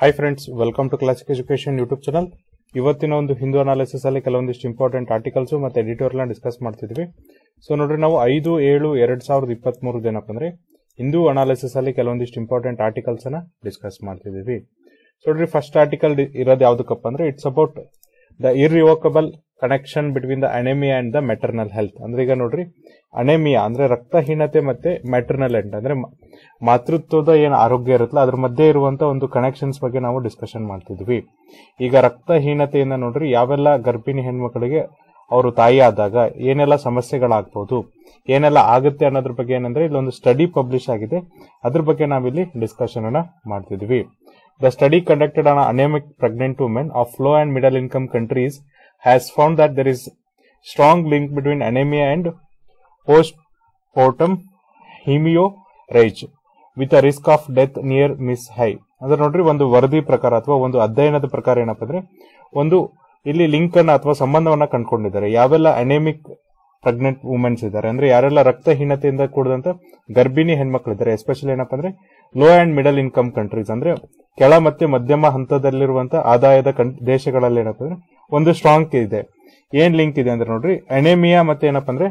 hi friends welcome to classic education YouTube channel ಇವತ್ತಿನ ಒಂದು Hindu analysis ಅಲ್ಲಿ ಕೆಲವೊಂದಿಷ್ಟು ಇಂಪಾರ್ಟೆಂಟ್ ಆರ್ಟಿಕಲ್ಸ್ ಮತ್ತೆ ಎಡಿಟೋರಿಯಲ್ ಡಿಸ್ಕಸ್ ಮಾಡ್ತಿದ್ವಿ ಸೊ ನೋಡ್ರಿ ನಾವು ಐದು ಏಳು ಎರಡ್ ಸಾವಿರದ ಇಪ್ಪತ್ತ್ ಮೂರು ಏನಪ್ಪ ಅಂದ್ರೆ ಹಿಂದೂ ಅನಾಲಿಸಿಸ್ ಅಲ್ಲಿ ಕೆಲವೊಂದಿಷ್ಟು ಇಂಪಾರ್ಟೆಂಟ್ ಆರ್ಟಿಕಲ್ಸ್ ಅನ್ನ ಡಿಸ್ಕಸ್ ಮಾಡ್ತಿದೀವಿ ಸೊ ನೋಡ್ರಿ ಫಸ್ಟ್ ಆರ್ಟಿಕಲ್ ಇರೋದು ಯಾವ್ದಕ್ಕಪ್ಪ ಅಂದ್ರೆ it's about the irrevocable connection between the anaemia and the maternal health ಅಂದ್ರೆ ಈಗ ನೋಡ್ರಿ ಅನೆಮಿಯಾ ಅಂದ್ರೆ ರಕ್ತಹೀನತೆ ಮತ್ತೆ ಮೆಟರ್ನಲ್ ಹೆಲ್ತ್ ಅಂದ್ರೆ ಮ- ಮಾತೃತ್ವದ ಏನು ಆರೋಗ್ಯ ಇರುತ್ತಲ್ಲ ಅದ್ರ ಮಧ್ಯೆ ಇರುವಂತ ಒಂದು ಕನೆಕ್ಷನ್ಸ್ ಬಗ್ಗೆ ನಾವು ಡಿಸ್ಕಷನ್ ಮಾಡ್ತಿದ್ವಿ ಈಗ ರಕ್ತಹೀನತೆಯಿಂದ ನೋಡ್ರಿ ಯಾವೆಲ್ಲ ಗರ್ಭಿಣಿ ಹೆಣ್ಮಕ್ಳಿಗೆ ಅವರು ತಾಯಿ ಆದಾಗ ಏನೆಲ್ಲ ಸಮಸ್ಯೆಗಳಾಗ್ಬಹುದು ಏನೆಲ್ಲ ಆಗುತ್ತೆ ಅನ್ನೋದ್ರ ಬಗ್ಗೆ ಏನಂದ್ರೆ ಇಲ್ಲೊಂದು ಸ್ಟಡಿ ಪಬ್ಲಿಷ್ ಆಗಿದೆ ಅದ್ರ ಬಗ್ಗೆ ನಾವಿಲ್ಲಿ ಡಿಸ್ಕಷನ್ ಅನ್ನ ಮಾಡ್ತಿದ್ವಿ the study conducted on anaemic pregnant women of low and middle income countries has found that there is strong link between anaemia and postpartum haemorrhage with a risk of death near miss high ಅಂದ್ರೆ ನೋಡ್ರಿ ಒಂದು ವರದಿ ಪ್ರಕಾರ ಅಥವಾ ಒಂದು ಅಧ್ಯಯನದ ಪ್ರಕಾರ ಏನಪ್ಪ ಅಂದ್ರೆ ಒಂದು ಇಲ್ಲಿ ಲಿಂಕ್ ಅನ್ನ ಅಥವಾ ಸಂಬಂಧವನ್ನ ಕಂಡುಕೊಂಡಿದ್ದಾರೆ ಯಾವೆಲ್ಲ ಅನೇಮಿಕ್ ಪ್ರೆಗ್ನೆಂಟ್ ವುಮೆನ್ಸ್ ಇದ್ದಾರೆ ಅಂದ್ರೆ ಯಾರೆಲ್ಲ ರಕ್ತಹೀನತೆಯಿಂದ ಕೂಡಿದಂತ ಗರ್ಭಿಣಿ ಹೆಣ್ಮಕ್ಳಿದ್ದಾರೆ ಎಸ್ಪೆಷಲಿ ಏನಪ್ಪ ಅಂದ್ರೆ low and middle income countries ಅಂದ್ರೆ ಕೆಳ ಮತ್ತೆ ಮಧ್ಯಮ ಹಂತದಲ್ಲಿರುವಂತ ಆದಾಯದ ಕಂ- ದೇಶಗಳಲ್ಲಿ ಏನಪ್ಪ ಅಂದ್ರೆ ಒಂದು ಸ್ಟ್ರಾಂಗ್ ಇದೆ ಏನ್ ಲಿಂಕ್ ಇದೆ ಅಂದ್ರೆ ನೋಡ್ರಿ ಅನೇಮಿಯಾ ಮತ್ತೆ ಏನಪ್ಪ ಅಂದ್ರೆ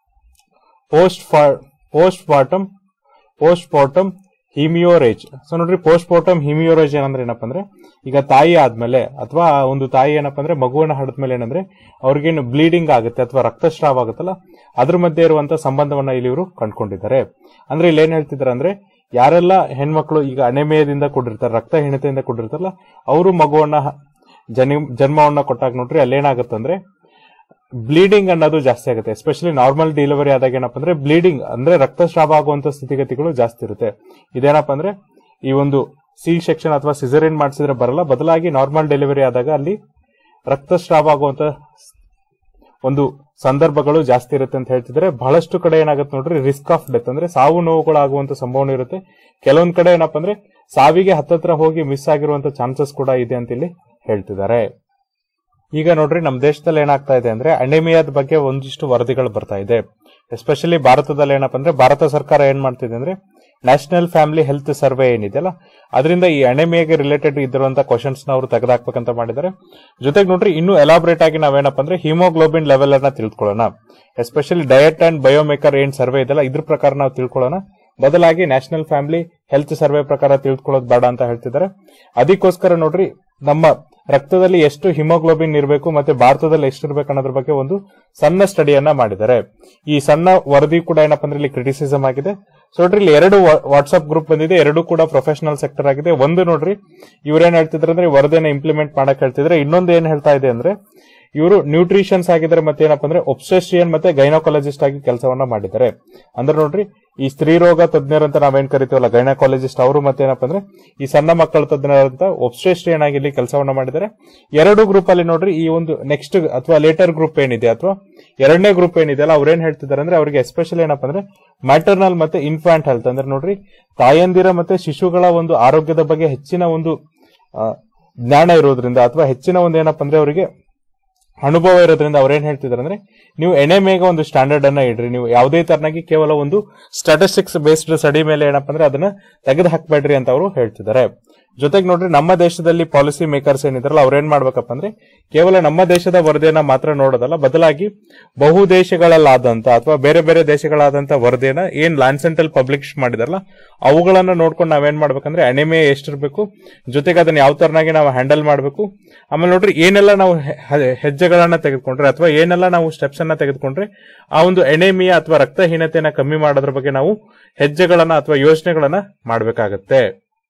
post postpartum postpartum haemorrhage so ನೋಡ್ರಿ ಪೋಸ್ಟ್ ಪಾರ್ಟಮ್ ಹಿಮಿಯೋರೇಜ್ ಏನಂದ್ರೆ ಏನಪ್ಪ ಅಂದ್ರೆ ಈಗ ತಾಯಿ ಆದ್ಮೇಲೆ ಅಥವಾ ಒಂದು ತಾಯಿ ಏನಪ್ಪ ಅಂದ್ರೆ ಮಗುವನ್ನ ಹಡದ್ಮೇಲೆ ಏನಂದ್ರೆ ಅವ್ರಿಗೇನು ಬ್ಲೀಡಿಂಗ್ ಆಗುತ್ತೆ ಅಥವಾ ರಕ್ತಸ್ರಾವ ಆಗುತ್ತಲ್ಲ ಅದ್ರ ಮಧ್ಯೆ ಇರುವಂತ ಸಂಬಂಧವನ್ನ ಇಲ್ಲಿ ಇವರು ಕಂಡುಕೊಂಡಿದ್ದಾರೆ ಅಂದ್ರೆ ಇಲ್ಲಿ ಏನ್ ಹೇಳ್ತಿದ್ದಾರೆ ಅಂದ್ರೆ ಯಾರೆಲ್ಲ ಹೆಣ್ಮಕ್ಳು ಈಗ ಅನೆಮೇಯದಿಂದ ಕೂಡಿರ್ತಾರೆ ರಕ್ತಹೀನತೆಯಿಂದ ಕೂಡಿರ್ತಾರಲ್ಲ ಅವರು ಮಗುವನ್ನ ಹ- ಜನಿ ಜನ್ಮವನ್ನ ಕೊಟ್ಟಾಗ ನೋಡ್ರಿ ಅಲ್ಲೇನಾಗುತ್ತಂದ್ರೆ ಬ್ಲೀಡಿಂಗ್ ಅನ್ನೋದು ಜಾಸ್ತಿ ಆಗುತ್ತೆ ಎಸ್ಪೆಷಲಿ ನಾರ್ಮಲ್ ಡೆಲಿವರಿ ಆದಾಗ ಏನಪ್ಪ ಅಂದ್ರೆ ಬ್ಲೀಡಿಂಗ್ ಅಂದ್ರೆ ರಕ್ತಸ್ರಾವ ಆಗುವಂತ ಸ್ಥಿತಿಗತಿಗಳು ಜಾಸ್ತಿ ಇರುತ್ತೆ ಇದೇನಪ್ಪ ಅಂದ್ರೆ ಈ ಒಂದು ಸಿ ಸೆಕ್ಷನ್ ಅಥವಾ ಸಿಸರಿನ್ ಮಾಡಿಸಿದ್ರೆ ಬರಲ್ಲ ಬದಲಾಗಿ ನಾರ್ಮಲ್ ಡೆಲಿವರಿ ಆದಾಗ ಅಲ್ಲಿ ರಕ್ತಸ್ರಾವ ಆಗುವಂತ ಒಂದು ಸಂದರ್ಭಗಳು ಜಾಸ್ತಿ ಇರುತ್ತೆ ಅಂತ ಹೇಳ್ತಿದ್ರೆ ಬಹಳಷ್ಟು ಕಡೆ ಏನಾಗುತ್ತೆ ನೋಡ್ರಿ ರಿಸ್ಕ್ ಆಫ್ ಡೆತ್ ಅಂದ್ರೆ ಸಾವು ನೋವುಗಳಾಗುವಂತ ಸಂಭಾವನೆ ಇರುತ್ತೆ ಕೆಲವೊಂದ್ ಕಡೆ ಏನಪ್ಪ ಅಂದ್ರೆ ಸಾವಿಗೆ ಹತ್ತತ್ರ ಹೋಗಿ ಮಿಸ್ ಆಗಿರುವಂತ ಚಾನ್ಸಸ್ ಕೂಡ ಇದೆ ಅಂತ ಇಲ್ಲಿ ಹೇಳ್ತಿದ್ದಾರೆ ಈಗ ನೋಡ್ರಿ ನಮ್ಮ ದೇಶದಲ್ಲಿ ಏನಾಗ್ತಾ ಇದೆ ಅಂದ್ರೆ ಅನಿಮಿಯಾದ ಬಗ್ಗೆ ಒಂದಿಷ್ಟು ವರದಿಗಳು ಬರ್ತಾ ಇದೆ ಎಸ್ಪೆಷಲಿ ಭಾರತದಲ್ಲಿ ಏನಪ್ಪ ಅಂದ್ರೆ ಭಾರತ ಸರ್ಕಾರ ಏನ್ ಮಾಡ್ತಿದೆ ಅಂದ್ರೆ ನ್ಯಾಷನಲ್ ಫ್ಯಾಮಿಲಿ ಹೆಲ್ತ್ ಸರ್ವೆ ಏನಿದೆಯಲ್ಲ ಅದರಿಂದ ಈ ಅಣೆಮಿಯಾಗೆ ರಿಲೇಟೆಡ್ ಇದ್ದಿರುವಂತ ಕ್ವಶನ್ಸ್ ನ ಅವರು ತೆಗೆದಾಕ್ಬೇಕಂತ ಮಾಡಿದ್ದಾರೆ ಜೊತೆಗೆ ನೋಡ್ರಿ ಇನ್ನೂ ಎಲಾಬ್ರೇಟ್ ಆಗಿ ನಾವೇನಪ್ಪ ಅಂದ್ರೆ ಹಿಮೋಗ್ಲೋಬಿನ್ ಲೆವೆಲ್ ಅನ್ನ ತಿಳ್ಕೊಳ್ಳೋಣ ಎಸ್ಪೆಷಲಿ ಡಯಟ್ ಅಂಡ್ ಬಯೋಮೇಕರ್ ಏನ್ ಸರ್ವೆ ಇದೆಯಲ್ಲ ಇದ್ರ ಪ್ರಕಾರ ನಾವು ತಿಳ್ಕೊಳ್ಳೋಣ ಬದಲಾಗಿ ನ್ಯಾಷನಲ್ ಫ್ಯಾಮಿಲಿ ಹೆಲ್ತ್ ಸರ್ವೆ ಪ್ರಕಾರ ತಿಳ್ಕೊಳ್ಳೋದು ಬೇಡ ಅಂತ ಹೇಳ್ತಿದ್ದಾರೆ ಅದಕ್ಕೋಸ್ಕರ ನೋಡ್ರಿ ನಮ್ಮ ರಕ್ತದಲ್ಲಿ ಎಷ್ಟು ಹಿಮೋಗ್ಲೋಬಿನ್ ಇರಬೇಕು ಮತ್ತೆ ಭಾರತದಲ್ಲಿ ಎಷ್ಟು ಇರಬೇಕು ಅನ್ನೋದ್ರ ಬಗ್ಗೆ ಒಂದು ಸಣ್ಣ ಸ್ಟಡಿಯನ್ನ ಮಾಡಿದ್ದಾರೆ ಈ ಸಣ್ಣ ವರದಿ ಕೂಡ ಏನಪ್ಪ ಅಂದ್ರೆ ಇಲ್ಲಿ ಕ್ರಿಟಿಸಿಸಮ್ ಆಗಿದೆ ಸೊ ನೋಡ್ರಿ ಇಲ್ಲಿ ಎರಡು ವಾಟ್ಸ್ಆಪ್ ಗ್ರೂಪ್ ಬಂದಿದೆ ಎರಡು ಕೂಡ ಪ್ರೊಫೆಷನಲ್ ಸೆಕ್ಟರ್ ಆಗಿದೆ ಒಂದು ನೋಡ್ರಿ ಇವ್ರೇನ್ ಹೇಳ್ತಿದ್ರೆ ಅಂದ್ರೆ ಈ ವರದಿನ ಇಂಪ್ಲಿಮೆಂಟ್ ಮಾಡಕ್ ಹೇಳ್ತಿದ್ರೆ ಇನ್ನೊಂದು ಏನ್ ಹೇಳ್ತಾ ಇದೆ ಅಂದ್ರೆ ಇವರು ನ್ಯೂಟ್ರಿಷನ್ಸ್ ಆಗಿದ್ದಾರೆ ಮತ್ತೆ ಏನಪ್ಪ ಅಂದ್ರೆ ಒಬ್ಸೆಸ್ಟಿಯನ್ ಮತ್ತೆ ಗೈನಕಾಲಜಿಸ್ಟ್ ಆಗಿ ಕೆಲಸವನ್ನ ಮಾಡಿದ್ದಾರೆ ಅಂದ್ರೆ ನೋಡ್ರಿ ಈ ಸ್ತ್ರೀ ರೋಗ ತಜ್ಞರಂತ ನಾವೇನ್ ಕರಿತೀವಲ್ಲ ಗೈನಕಾಲಜಿಸ್ಟ್ ಅವರು ಮತ್ತೆ ಏನಪ್ಪ ಅಂದ್ರೆ ಈ ಸಣ್ಣ ಮಕ್ಕಳ ತಜ್ಞರಂತ ಒಬ್ಸೆಸ್ಟಿಯನ್ ಆಗಿ ಇಲ್ಲಿ ಕೆಲಸವನ್ನ ಮಾಡಿದ್ದಾರೆ ಎರಡು ಗ್ರೂಪ್ ಅಲ್ಲಿ ನೋಡ್ರಿ ಈ ಒಂದು ನೆಕ್ಸ್ಟ್ ಅಥವಾ ಲೇಟರ್ ಗ್ರೂಪ್ ಏನಿದೆ ಅಥವಾ ಎರಡನೇ ಗ್ರೂಪ್ ಏನಿದೆಯಲ್ಲ ಅವ್ರೇನ್ ಹೇಳ್ತಿದ್ದಾರೆ ಅಂದ್ರೆ ಅವರಿಗೆ ಎಸ್ಪೆಷಲಿ ಏನಪ್ಪ ಅಂದ್ರೆ ಮ್ಯಾಟರ್ನಲ್ ಮತ್ತೆ ಇನ್ಫ್ಯಾಂಟ್ ಹೆಲ್ತ್ ಅಂದ್ರೆ ನೋಡ್ರಿ ತಾಯಂದಿರ ಮತ್ತೆ ಶಿಶುಗಳ ಒಂದು ಆರೋಗ್ಯದ ಬಗ್ಗೆ ಹೆಚ್ಚಿನ ಒಂದು ಆ, ಜ್ಞಾನ ಇರೋದ್ರಿಂದ ಅಥವಾ ಹೆಚ್ಚಿನ ಒಂದು ಏನಪ್ಪ ಅಂದ್ರೆ ಅವರಿಗೆ ಅನುಭವ ಇರೋದ್ರಿಂದ ಅವ್ರೇನ್ ಹೇಳ್ತಿದಾರೆ ಅಂದ್ರೆ ನೀವು ಎಣೆ ಮೇಗ ಒಂದು ಸ್ಟ್ಯಾಂಡರ್ಡ್ ಅನ್ನ ಇಡ್ರಿ ನೀವು ಯಾವುದೇ ತರನಾಗಿ ಕೇವಲ ಒಂದು ಸ್ಟಾಟಿಸ್ಟಿಕ್ಸ್ ಬೇಸ್ಡ್ ಸ್ಟಡಿ ಮೇಲೆ ಏನಪ್ಪ ಅಂದ್ರೆ ಅದನ್ನ ತೆಗೆದು ಹಾಕ್ಬೇಡ್ರಿ ಅಂತ ಅವರು ಹೇಳ್ತಿದ್ದಾರೆ ಜೊತೆಗೆ ನೋಡ್ರಿ ನಮ್ಮ ದೇಶದಲ್ಲಿ ಪಾಲಿಸಿ ಮೇಕರ್ಸ್ ಏನಿದಾರಲ್ಲ ಅವ್ರೇನ್ ಮಾಡ್ಬೇಕಪ್ಪ ಅಂದ್ರೆ ಕೇವಲ ನಮ್ಮ ದೇಶದ ವರದಿಯನ್ನ ಮಾತ್ರ ನೋಡೋದಲ್ಲ ಬದಲಾಗಿ ಬಹು ದೇಶಗಳಲ್ಲಾದಂತ ಅಥವಾ ಬೇರೆ ಬೇರೆ ದೇಶಗಳಾದಂತ ವರದಿಯನ್ನ ಏನ್ ಲ್ಯಾನ್ಸೆಂಟಲ್ ಪಬ್ಲಿಷ್ ಮಾಡಿದಾರಲ್ಲ ಅವುಗಳನ್ನ ನೋಡ್ಕೊಂಡು ನಾವೇನ್ ಮಾಡ್ಬೇಕಂದ್ರೆ ಅಣಿಮೆ ಎಷ್ಟಿರ್ಬೇಕು ಜೊತೆಗೆ ಅದನ್ನ ಯಾವ ತರನಾಗಿ ನಾವು ಹ್ಯಾಂಡಲ್ ಮಾಡಬೇಕು ಆಮೇಲೆ ನೋಡ್ರಿ ಏನೆಲ್ಲ ನಾವು ಹೆ- ಹೆ- ಹೆಜ್ಜೆಗಳನ್ನ ತೆಗೆದುಕೊಂಡ್ರೆ ಅಥವಾ ಏನೆಲ್ಲ ನಾವು ಸ್ಟೆಪ್ಸ್ ಅನ್ನ ತೆಗೆದುಕೊಂಡ್ರೆ ಆ ಒಂದು ಎಣೆಮಿಯ ಅಥವಾ ರಕ್ತಹೀನತೆಯನ್ನ ಕಮ್ಮಿ ಮಾಡೋದ್ರ ಬಗ್ಗೆ ನಾವು ಹೆಜ್ಜೆಗಳನ್ನ ಅಥವಾ ಯೋಜನೆಗಳನ್ನ ಮಾಡಬೇಕಾಗತ್ತೆ